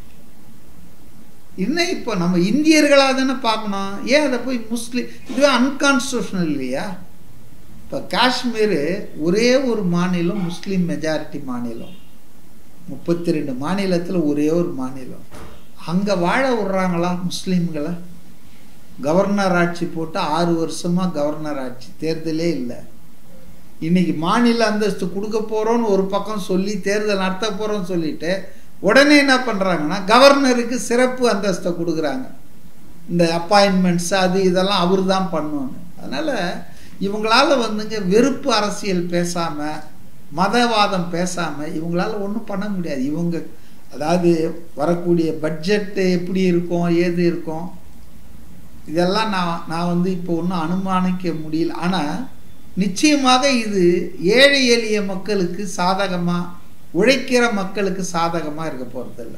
இன்னும் இப்போ நம்ம இந்தியர்களாக தானே பார்க்கணும் ஏன் அதை போய் முஸ்லீம் இதுவே அன்கான்ஸ்டியூஷனல் இல்லையா இப்போ காஷ்மீர் ஒரே ஒரு மாநிலம் முஸ்லீம் மெஜாரிட்டி மாநிலம் முப்பத்தி ரெண்டு மாநிலத்தில் ஒரே ஒரு மாநிலம் அங்கே வாழ விட்றாங்களா முஸ்லீம்களை கவர்னர் ஆட்சி போட்டு ஆறு வருஷமாக கவர்னர் ஆட்சி தேர்தலே இல்லை இன்னைக்கு மாநில அந்தஸ்து கொடுக்க போகிறோன்னு ஒரு பக்கம் சொல்லி தேர்தல் நடத்த போகிறோன்னு சொல்லிட்டு உடனே என்ன பண்ணுறாங்கன்னா கவர்னருக்கு சிறப்பு அந்தஸ்தை கொடுக்குறாங்க இந்த அப்பாயின்மெண்ட்ஸ் அது இதெல்லாம் அவர் தான் பண்ணணும் அதனால் இவங்களால வந்துங்க வெறுப்பு அரசியல் பேசாமல் மதவாதம் பேசாமல் இவங்களால ஒன்றும் பண்ண முடியாது இவங்க அதாவது வரக்கூடிய பட்ஜெட்டு எப்படி இருக்கும் ஏது இருக்கும் இதெல்லாம் நான் நான் வந்து இப்போ ஒன்றும் அனுமானிக்க முடியல ஆனால் நிச்சயமாக இது ஏழை எளிய மக்களுக்கு சாதகமாக உழைக்கிற மக்களுக்கு சாதகமாக இருக்க போகிறதில்ல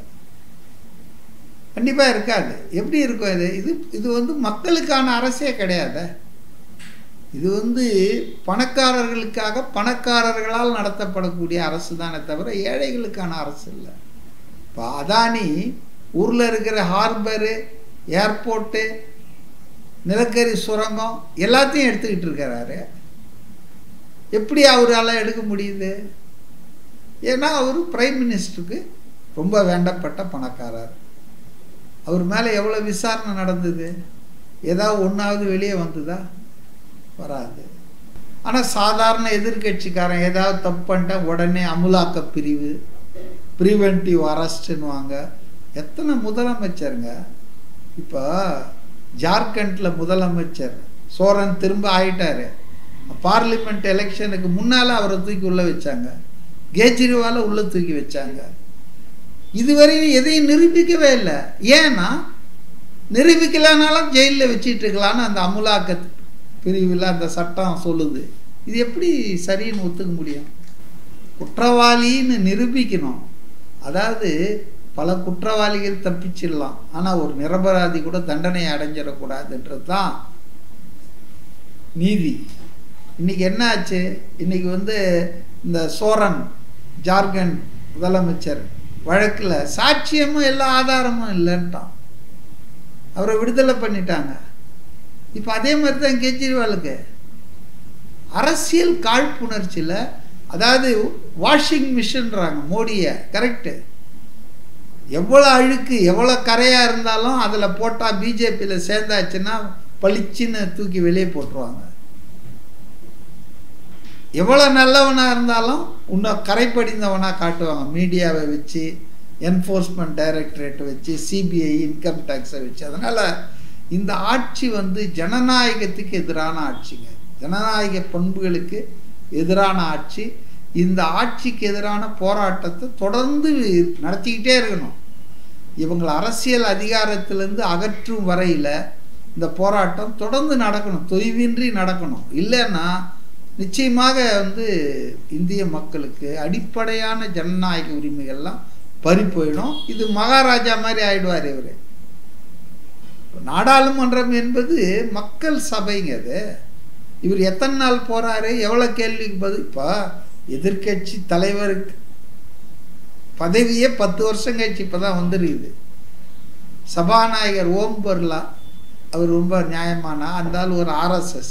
கண்டிப்பாக இருக்காது எப்படி இருக்கும் இது இது இது வந்து மக்களுக்கான அரசே கிடையாது இது வந்து பணக்காரர்களுக்காக பணக்காரர்களால் நடத்தப்படக்கூடிய அரசு தானே தவிர ஏழைகளுக்கான அரசு இல்லை இப்போ அதானி ஊரில் இருக்கிற ஹார்பரு ஏர்போர்ட்டு நிலக்கரி சுரங்கம் எல்லாத்தையும் எடுத்துக்கிட்டு இருக்கிறாரு எப்படி அவரால் எடுக்க முடியுது ஏன்னா அவர் பிரைம் மினிஸ்டருக்கு ரொம்ப வேண்டப்பட்ட பணக்காரர் அவர் மேலே எவ்வளோ விசாரணை நடந்தது ஏதாவது ஒன்றாவது வெளியே வந்ததா வராது ஆனால் சாதாரண எதிர்கட்சிக்காரன் ஏதாவது தப்பு பண்ணிட்டா உடனே அமுலாக்க பிரிவு ப்ரிவென்டிவ் அரெஸ்ட்டுன்னுவாங்க எத்தனை முதலமைச்சருங்க இப்போ ஜார்க்கண்டில் முதலமைச்சர் சோரன் திரும்ப ஆயிட்டாரு பார்லிமெண்ட் எலெக்ஷனுக்கு முன்னால் அவரை தூக்கி உள்ளே வச்சாங்க கேஜ்ரிவாலை உள்ளே தூக்கி வச்சாங்க இதுவரையும் எதையும் நிரூபிக்கவே இல்லை ஏன்னா நிரூபிக்கலனாலும் ஜெயிலில் வச்சிட்டு இருக்கலான்னு அந்த அமுலாக்க பிரிவில் அந்த சட்டம் சொல்லுது இது எப்படி சரின்னு ஒத்துக்க முடியும் குற்றவாளின்னு நிரூபிக்கணும் அதாவது பல குற்றவாளிகள் தப்பிச்சிடலாம் ஆனால் ஒரு நிரபராதி கூட தண்டனை அடைஞ்சிடக்கூடாதுன்றது தான் நீதி இன்னைக்கு என்ன ஆச்சு இன்னைக்கு வந்து இந்த சோரன் ஜார்க்கண்ட் முதலமைச்சர் வழக்கில் சாட்சியமும் எல்லா ஆதாரமும் இல்லைன்ட்டான் அவரை விடுதலை பண்ணிட்டாங்க இப்போ அதே மாதிரி தான் கெஜ்ரிவாலுக்கு அரசியல் காழ்ப்புணர்ச்சியில் அதாவது வாஷிங் மிஷின்றாங்க மோடியை கரெக்டு எவ்வளோ அழுக்கு எவ்வளோ கரையாக இருந்தாலும் அதில் போட்டால் பிஜேபியில் சேர்ந்தாச்சுன்னா பளிச்சுன்னு தூக்கி வெளியே போட்டுருவாங்க எவ்வளோ நல்லவனாக இருந்தாலும் இன்னும் கரைப்படிந்தவனாக காட்டுவாங்க மீடியாவை வச்சு என்ஃபோர்ஸ்மெண்ட் டைரக்டரேட் வச்சு சிபிஐ இன்கம் டேக்ஸை வச்சு அதனால் இந்த ஆட்சி வந்து ஜனநாயகத்துக்கு எதிரான ஆட்சிங்க ஜனநாயக பண்புகளுக்கு எதிரான ஆட்சி இந்த ஆட்சிக்கு எதிரான போராட்டத்தை தொடர்ந்து நடத்திக்கிட்டே இருக்கணும் இவங்களை அரசியல் அதிகாரத்திலேருந்து அகற்றும் வரையில் இந்த போராட்டம் தொடர்ந்து நடக்கணும் தொய்வின்றி நடக்கணும் இல்லைன்னா நிச்சயமாக வந்து இந்திய மக்களுக்கு அடிப்படையான ஜனநாயக உரிமைகள்லாம் பறி போயிடும் இது மகாராஜா மாதிரி ஆயிடுவார் இவர் நாடாளுமன்றம் என்பது மக்கள் சபைங்க அது இவர் எத்தனை நாள் போகிறாரு எவ்வளோ கேள்விக்கு பதில் இப்போ எதிர்க்கட்சி தலைவருக்கு பதவியே பத்து வருஷம் கழிச்சு இப்போ தான் வந்துருக்குது சபாநாயகர் ஓம் பிர்லா அவர் ரொம்ப நியாயமான அந்த ஆள் ஒரு ஆர்எஸ்எஸ்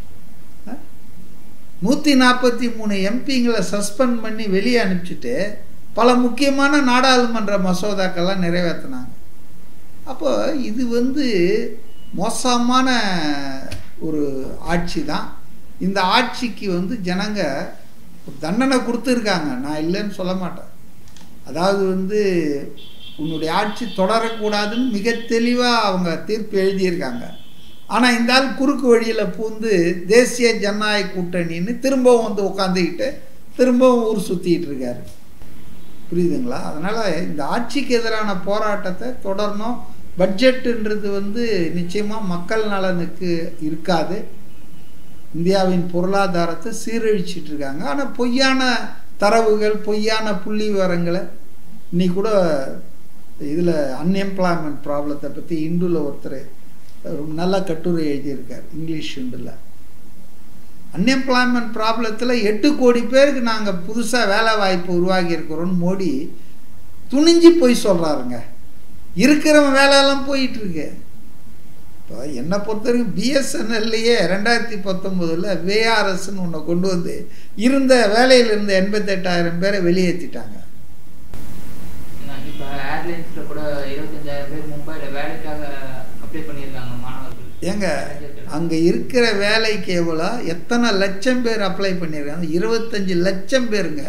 நூற்றி நாற்பத்தி மூணு எம்பிங்களை சஸ்பெண்ட் பண்ணி வெளியே அனுப்பிச்சிட்டு பல முக்கியமான நாடாளுமன்ற மசோதாக்கள்லாம் நிறைவேற்றினாங்க அப்போ இது வந்து மோசமான ஒரு ஆட்சி தான் இந்த ஆட்சிக்கு வந்து ஜனங்க ஒரு தண்டனை கொடுத்துருக்காங்க நான் இல்லைன்னு சொல்ல மாட்டேன் அதாவது வந்து உன்னுடைய ஆட்சி தொடரக்கூடாதுன்னு மிக தெளிவாக அவங்க தீர்ப்பு எழுதியிருக்காங்க ஆனால் இந்த ஆள் குறுக்கு வழியில் பூந்து தேசிய ஜனநாயக கூட்டணின்னு திரும்பவும் வந்து உட்காந்துக்கிட்டு திரும்பவும் ஊர் சுற்றிக்கிட்டு இருக்காரு புரியுதுங்களா அதனால் இந்த ஆட்சிக்கு எதிரான போராட்டத்தை தொடரணும் பட்ஜெட்டுன்றது வந்து நிச்சயமாக மக்கள் நலனுக்கு இருக்காது இந்தியாவின் பொருளாதாரத்தை சீரழிச்சிட்டு இருக்காங்க ஆனால் பொய்யான தரவுகள் பொய்யான புள்ளி விவரங்களை இன்னைக்கு கூட இதில் அன்எம்ப்ளாய்மெண்ட் ப்ராப்ளத்தை பற்றி இந்துல ஒருத்தர் ரொம்ப நல்ல கட்டுரை எழுதியிருக்கார் இங்கிலீஷ் இந்துல அன்எம்ப்ளாய்மெண்ட் ப்ராப்ளத்தில் எட்டு கோடி பேருக்கு நாங்கள் புதுசாக வேலை வாய்ப்பு உருவாக்கி இருக்கிறோன்னு மோடி துணிஞ்சு போய் சொல்கிறாருங்க இருக்கிறவன் வேலையெல்லாம் போயிட்டு இருக்கு இப்போ என்னை பொறுத்த வரைக்கும் பிஎஸ்என்எல்லையே ரெண்டாயிரத்தி பத்தொம்போதில் வேஆர்எஸ்ன்னு ஒன்று கொண்டு வந்து இருந்த வேலையில் இருந்த எண்பத்தெட்டாயிரம் பேரை வெளியேற்றிட்டாங்க இப்போ ஏர்லைன்ஸ்ல கூட இருபத்தஞ்சாயிரம் பேர் மும்பைல வேலைக்காக அப்ளை பண்ணியிருக்காங்க மாணவர்கள் ஏங்க அங்கே இருக்கிற வேலைக்கு எவ்வளோ எத்தனை லட்சம் பேர் அப்ளை பண்ணியிருக்காங்க இருபத்தஞ்சி லட்சம் பேருங்க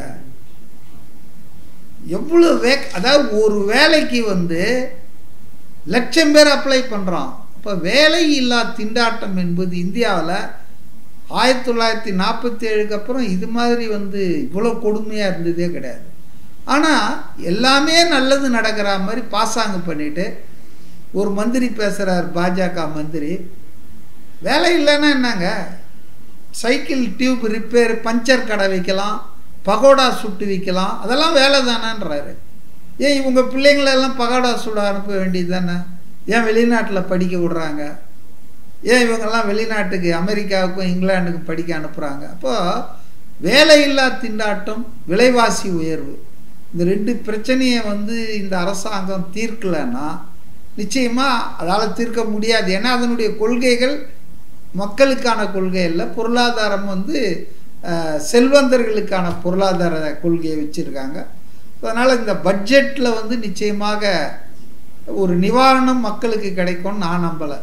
எவ்வளோ வே அதாவது ஒரு வேலைக்கு வந்து லட்சம் பேர் அப்ளை பண்ணுறான் அப்போ வேலை இல்லா திண்டாட்டம் என்பது இந்தியாவில் ஆயிரத்தி தொள்ளாயிரத்தி நாற்பத்தி ஏழுக்கு அப்புறம் இது மாதிரி வந்து இவ்வளோ கொடுமையாக இருந்ததே கிடையாது ஆனால் எல்லாமே நல்லது நடக்கிற மாதிரி பாசாங்கு பண்ணிட்டு ஒரு மந்திரி பேசுகிறார் பாஜக மந்திரி வேலை இல்லைன்னா என்னங்க சைக்கிள் டியூப் ரிப்பேர் பஞ்சர் கடை வைக்கலாம் பகோடா சுட்டு விற்கலாம் அதெல்லாம் வேலை தானேன்றாரு ஏன் இவங்க பிள்ளைங்களெல்லாம் பகோடா சுட அனுப்ப வேண்டியது தானே ஏன் வெளிநாட்டில் படிக்க விடுறாங்க ஏன் இவங்கெல்லாம் வெளிநாட்டுக்கு அமெரிக்காவுக்கும் இங்கிலாந்துக்கும் படிக்க அனுப்புகிறாங்க அப்போது வேலையில்லா திண்டாட்டம் விலைவாசி உயர்வு இந்த ரெண்டு பிரச்சனையை வந்து இந்த அரசாங்கம் தீர்க்கலைன்னா நிச்சயமாக அதால் தீர்க்க முடியாது ஏன்னா அதனுடைய கொள்கைகள் மக்களுக்கான கொள்கை இல்லை பொருளாதாரம் வந்து செல்வந்தர்களுக்கான பொருளாதார கொள்கையை வச்சுருக்காங்க அதனால் இந்த பட்ஜெட்டில் வந்து நிச்சயமாக ஒரு நிவாரணம் மக்களுக்கு கிடைக்கும்னு நான் நம்பலை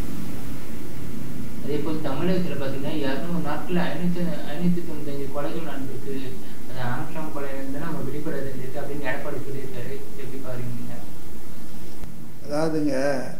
அதே போல் தமிழகத்தில் பார்த்தீங்கன்னா இரநூறு நாட்கள் ஐநூற்றி ஐநூற்றி தொண்ணூத்தஞ்சு கொலைகள் நடந்திருக்கு அது ஆம்ஸ்டாங் கொலையிலேருந்து நம்ம விழிப்பட இருந்திருக்கு அப்படின்னு எடப்பாடி சொல்லியிருக்காரு எப்படி பாருங்க அதாவதுங்க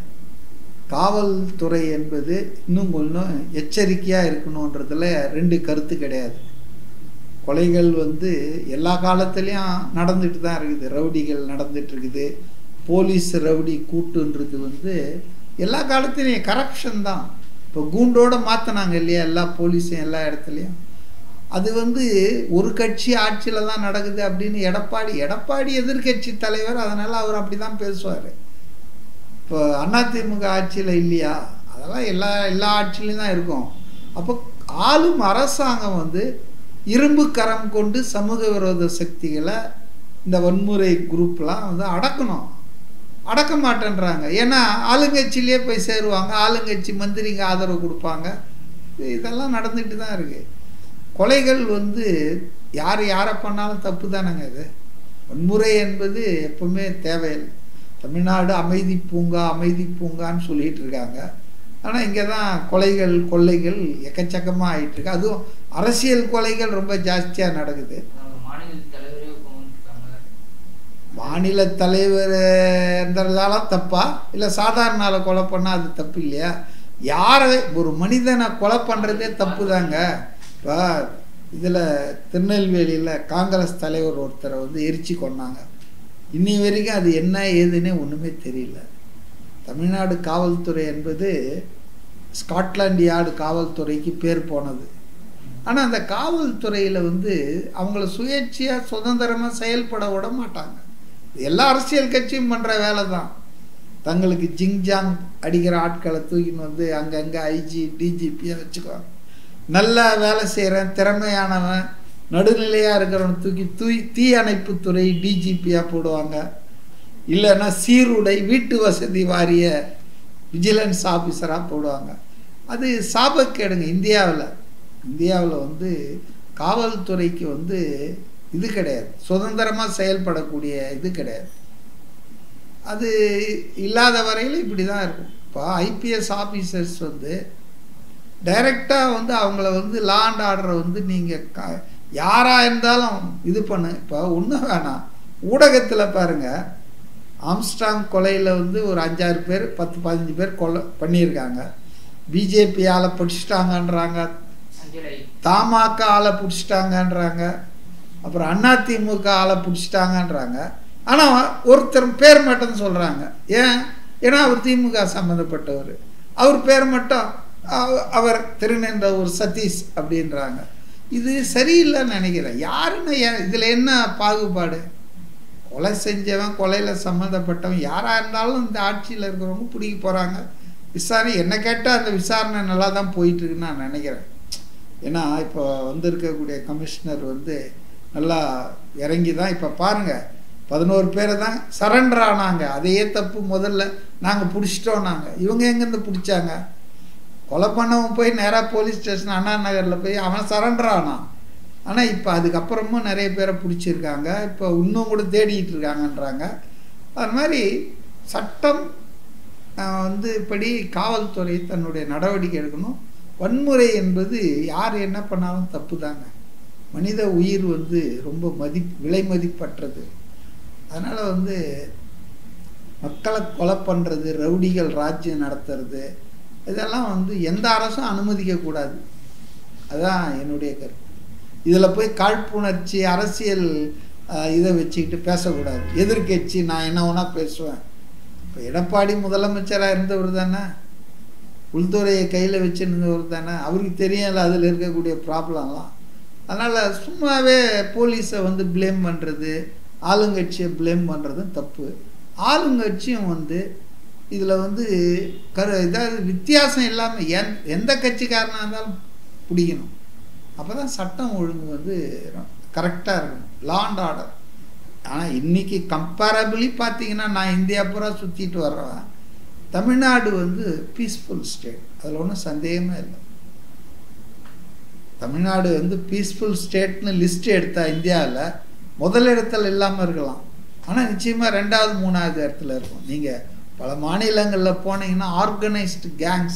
காவல்துறை என்பது இன்னும் கொஞ்சம் எச்சரிக்கையாக இருக்கணுன்றதுல ரெண்டு கருத்து கிடையாது கொலைகள் வந்து எல்லா காலத்துலேயும் நடந்துட்டு தான் இருக்குது ரவுடிகள் நடந்துட்டு இருக்குது போலீஸ் ரவுடி கூட்டுன்றது வந்து எல்லா காலத்துலேயும் கரப்ஷன் தான் இப்போ கூண்டோடு மாற்றினாங்க இல்லையா எல்லா போலீஸும் எல்லா இடத்துலையும் அது வந்து ஒரு கட்சி ஆட்சியில் தான் நடக்குது அப்படின்னு எடப்பாடி எடப்பாடி எதிர்கட்சி தலைவர் அதனால் அவர் அப்படி தான் பேசுவார் இப்போ அதிமுக ஆட்சியில் இல்லையா அதெல்லாம் எல்லா எல்லா ஆட்சியிலையும் தான் இருக்கும் அப்போ ஆளும் அரசாங்கம் வந்து இரும்பு கரம் கொண்டு சமூக விரோத சக்திகளை இந்த வன்முறை குரூப்லாம் வந்து அடக்கணும் அடக்க மாட்டேன்றாங்க ஏன்னா ஆளுங்கட்சியிலே போய் சேருவாங்க ஆளுங்கட்சி மந்திரிங்க ஆதரவு கொடுப்பாங்க இதெல்லாம் நடந்துட்டு தான் இருக்குது கொலைகள் வந்து யார் யாரை பண்ணாலும் தப்பு தானேங்க இது வன்முறை என்பது எப்பவுமே தேவையில்லை தமிழ்நாடு அமைதி பூங்கா அமைதி பூங்கான்னு சொல்லிட்டு இருக்காங்க ஆனால் இங்கே தான் கொலைகள் கொள்ளைகள் எக்கச்சக்கமாக ஆகிட்டு இருக்கு அதுவும் அரசியல் கொலைகள் ரொம்ப ஜாஸ்தியாக நடக்குது மாநில தலைவரே கொண்டிருக்காங்க மாநில தலைவர்ன்றதால தப்பா இல்லை சாதாரண ஆளை கொலை பண்ணால் அது தப்பு இல்லையா யாரை ஒரு மனிதனை கொலை பண்ணுறதே தப்பு தாங்க இப்போ இதில் திருநெல்வேலியில் காங்கிரஸ் தலைவர் ஒருத்தரை வந்து எரிச்சு கொண்டாங்க இன்னி வரைக்கும் அது என்ன ஏதுன்னே ஒன்றுமே தெரியல தமிழ்நாடு காவல்துறை என்பது ஸ்காட்லாந்து யார்டு காவல்துறைக்கு பேர் போனது ஆனால் அந்த காவல்துறையில் வந்து அவங்கள சுயேட்சையாக சுதந்திரமாக செயல்பட விட மாட்டாங்க எல்லா அரசியல் கட்சியும் பண்ணுற வேலை தான் தங்களுக்கு ஜிங்ஜாங் அடிக்கிற ஆட்களை தூக்கின்னு வந்து அங்கங்கே ஐஜி டிஜிபியாக வச்சுக்குவாங்க நல்லா வேலை செய்கிறேன் திறமையானவன் நடுநிலையாக இருக்கிறவன் தூக்கி தூய் தீ அணைப்புத்துறை டிஜிபியாக போடுவாங்க இல்லைன்னா சீருடை வீட்டு வசதி வாரிய விஜிலன்ஸ் ஆஃபீஸராக போடுவாங்க அது சாபக்கேடுங்க இந்தியாவில் இந்தியாவில் வந்து காவல்துறைக்கு வந்து இது கிடையாது சுதந்திரமாக செயல்படக்கூடிய இது கிடையாது அது இல்லாத வரையில் இப்படி தான் இருக்கும் இப்போ ஐபிஎஸ் ஆஃபீஸர்ஸ் வந்து டைரெக்டாக வந்து அவங்கள வந்து லா அண்ட் ஆர்டரை வந்து நீங்கள் க யாராக இருந்தாலும் இது பண்ணு இப்போ ஒன்றும் வேணாம் ஊடகத்தில் பாருங்கள் ஆம்ஸ்டாங் கொலையில் வந்து ஒரு அஞ்சாறு பேர் பத்து பதினஞ்சு பேர் கொலை பண்ணியிருக்காங்க பிஜேபி ஆளை பிடிச்சிட்டாங்கன்றாங்க அஞ்சலை தமாக ஆளை பிடிச்சிட்டாங்கன்றாங்க அப்புறம் அதிமுக ஆளை பிடிச்சிட்டாங்கன்றாங்க ஆனால் ஒருத்தர் பேர் மட்டும் சொல்கிறாங்க ஏன் ஏன்னா அவர் திமுக சம்மந்தப்பட்டவர் அவர் பேர் மட்டும் அவ- அவர் திருநென்ற ஒரு சதீஷ் அப்படின்றாங்க இது சரியில்லைன்னு நினைக்கிறேன் யாருன்னு இதில் என்ன பாகுபாடு கொலை செஞ்சவன் கொலையில் சம்மந்தப்பட்டவன் யாராக இருந்தாலும் இந்த ஆட்சியில் இருக்கிறவங்க பிடிக்க போகிறாங்க விசாரணை என்ன கேட்டால் அந்த விசாரணை நல்லா தான் போயிட்டுருக்குன்னு நான் நினைக்கிறேன் ஏன்னா இப்போ வந்திருக்கக்கூடிய கமிஷனர் வந்து நல்லா இறங்கி தான் இப்போ பாருங்கள் பதினோரு பேரை தான் சரண்டர் ஆனாங்க அதையே தப்பு முதல்ல நாங்கள் பிடிச்சிட்டோம் நாங்கள் இவங்க எங்கேருந்து பிடிச்சாங்க கொலை பண்ணவன் போய் நேராக போலீஸ் ஸ்டேஷன் அண்ணா நகரில் போய் அவன் சரண்டர் ஆனான் ஆனால் இப்போ அதுக்கப்புறமும் நிறைய பேரை பிடிச்சிருக்காங்க இப்போ இன்னும் கூட தேடிட்டு இருக்காங்கன்றாங்க அது மாதிரி சட்டம் ஆஹ், வந்து இப்படி காவல்துறை தன்னுடைய நடவடிக்கை எடுக்கணும் வன்முறை என்பது யார் என்ன பண்ணாலும் தப்பு தாங்க மனித உயிர் வந்து ரொம்ப மதி விலை மதிப்பற்றது அதனால் வந்து மக்களை கொலை பண்ணுறது ரவுடிகள் ராஜ்யம் நடத்துறது இதெல்லாம் வந்து எந்த அரசும் அனுமதிக்கக்கூடாது அதான் என்னுடைய கருத்து இதில் போய் காழ்ப்புணர்ச்சி அரசியல் ஆஹ், இதை வச்சுக்கிட்டு பேசக்கூடாது எதிர்க்கட்சி நான் என்ன வேணா பேசுவேன் இப்போ எடப்பாடி முதலமைச்சராக இருந்தவர் தானே உள்துறையை கையில் வச்சுருந்தவர் தானே அவருக்கு தெரியல அதில் இருக்கக்கூடிய ப்ராப்ளம்லாம் அதனால் சும்மாவே போலீஸை வந்து ப்ளேம் பண்ணுறது ஆளுங்கட்சியை ப்ளேம் பண்ணுறதும் தப்பு ஆளுங்கட்சியும் வந்து இதில் வந்து கரு இதாவது வித்தியாசம் இல்லாமல் எந் எந்த கட்சிக்காரனாக இருந்தாலும் பிடிக்கணும் அப்போ தான் சட்டம் ஒழுங்கு வந்து கரெக்டாக இருக்கணும் லா அண்ட் ஆர்டர் ஆனால் இன்னைக்கு கம்பேரபிளி பார்த்தீங்கன்னா நான் இந்தியா பூரா சுற்றிட்டு வர்றேன் தமிழ்நாடு வந்து பீஸ்ஃபுல் ஸ்டேட் அதில் ஒன்றும் சந்தேகமே இல்லை தமிழ்நாடு வந்து பீஸ்ஃபுல் ஸ்டேட்னு லிஸ்ட் எடுத்தா இந்தியாவில் முதல் இடத்துல இல்லாமல் இருக்கலாம் ஆனால் நிச்சயமாக ரெண்டாவது மூணாவது இடத்துல இருக்கும் நீங்கள் பல மாநிலங்களில் போனீங்கன்னா ஆர்கனைஸ்டு கேங்ஸ்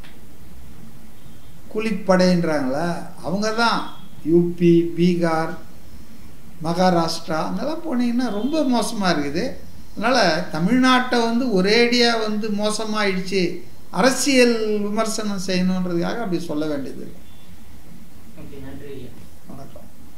கூலிப்படைன்றாங்களா அவங்க தான் யூபி பீகார் மகாராஷ்டிரா அங்கெல்லாம் போனீங்கன்னா ரொம்ப மோசமாக இருக்குது அதனால் தமிழ்நாட்டை வந்து ஒரேடியாக வந்து மோசமாயிடுச்சு அரசியல் விமர்சனம் செய்யணுன்றதுக்காக அப்படி சொல்ல வேண்டியது இல்லை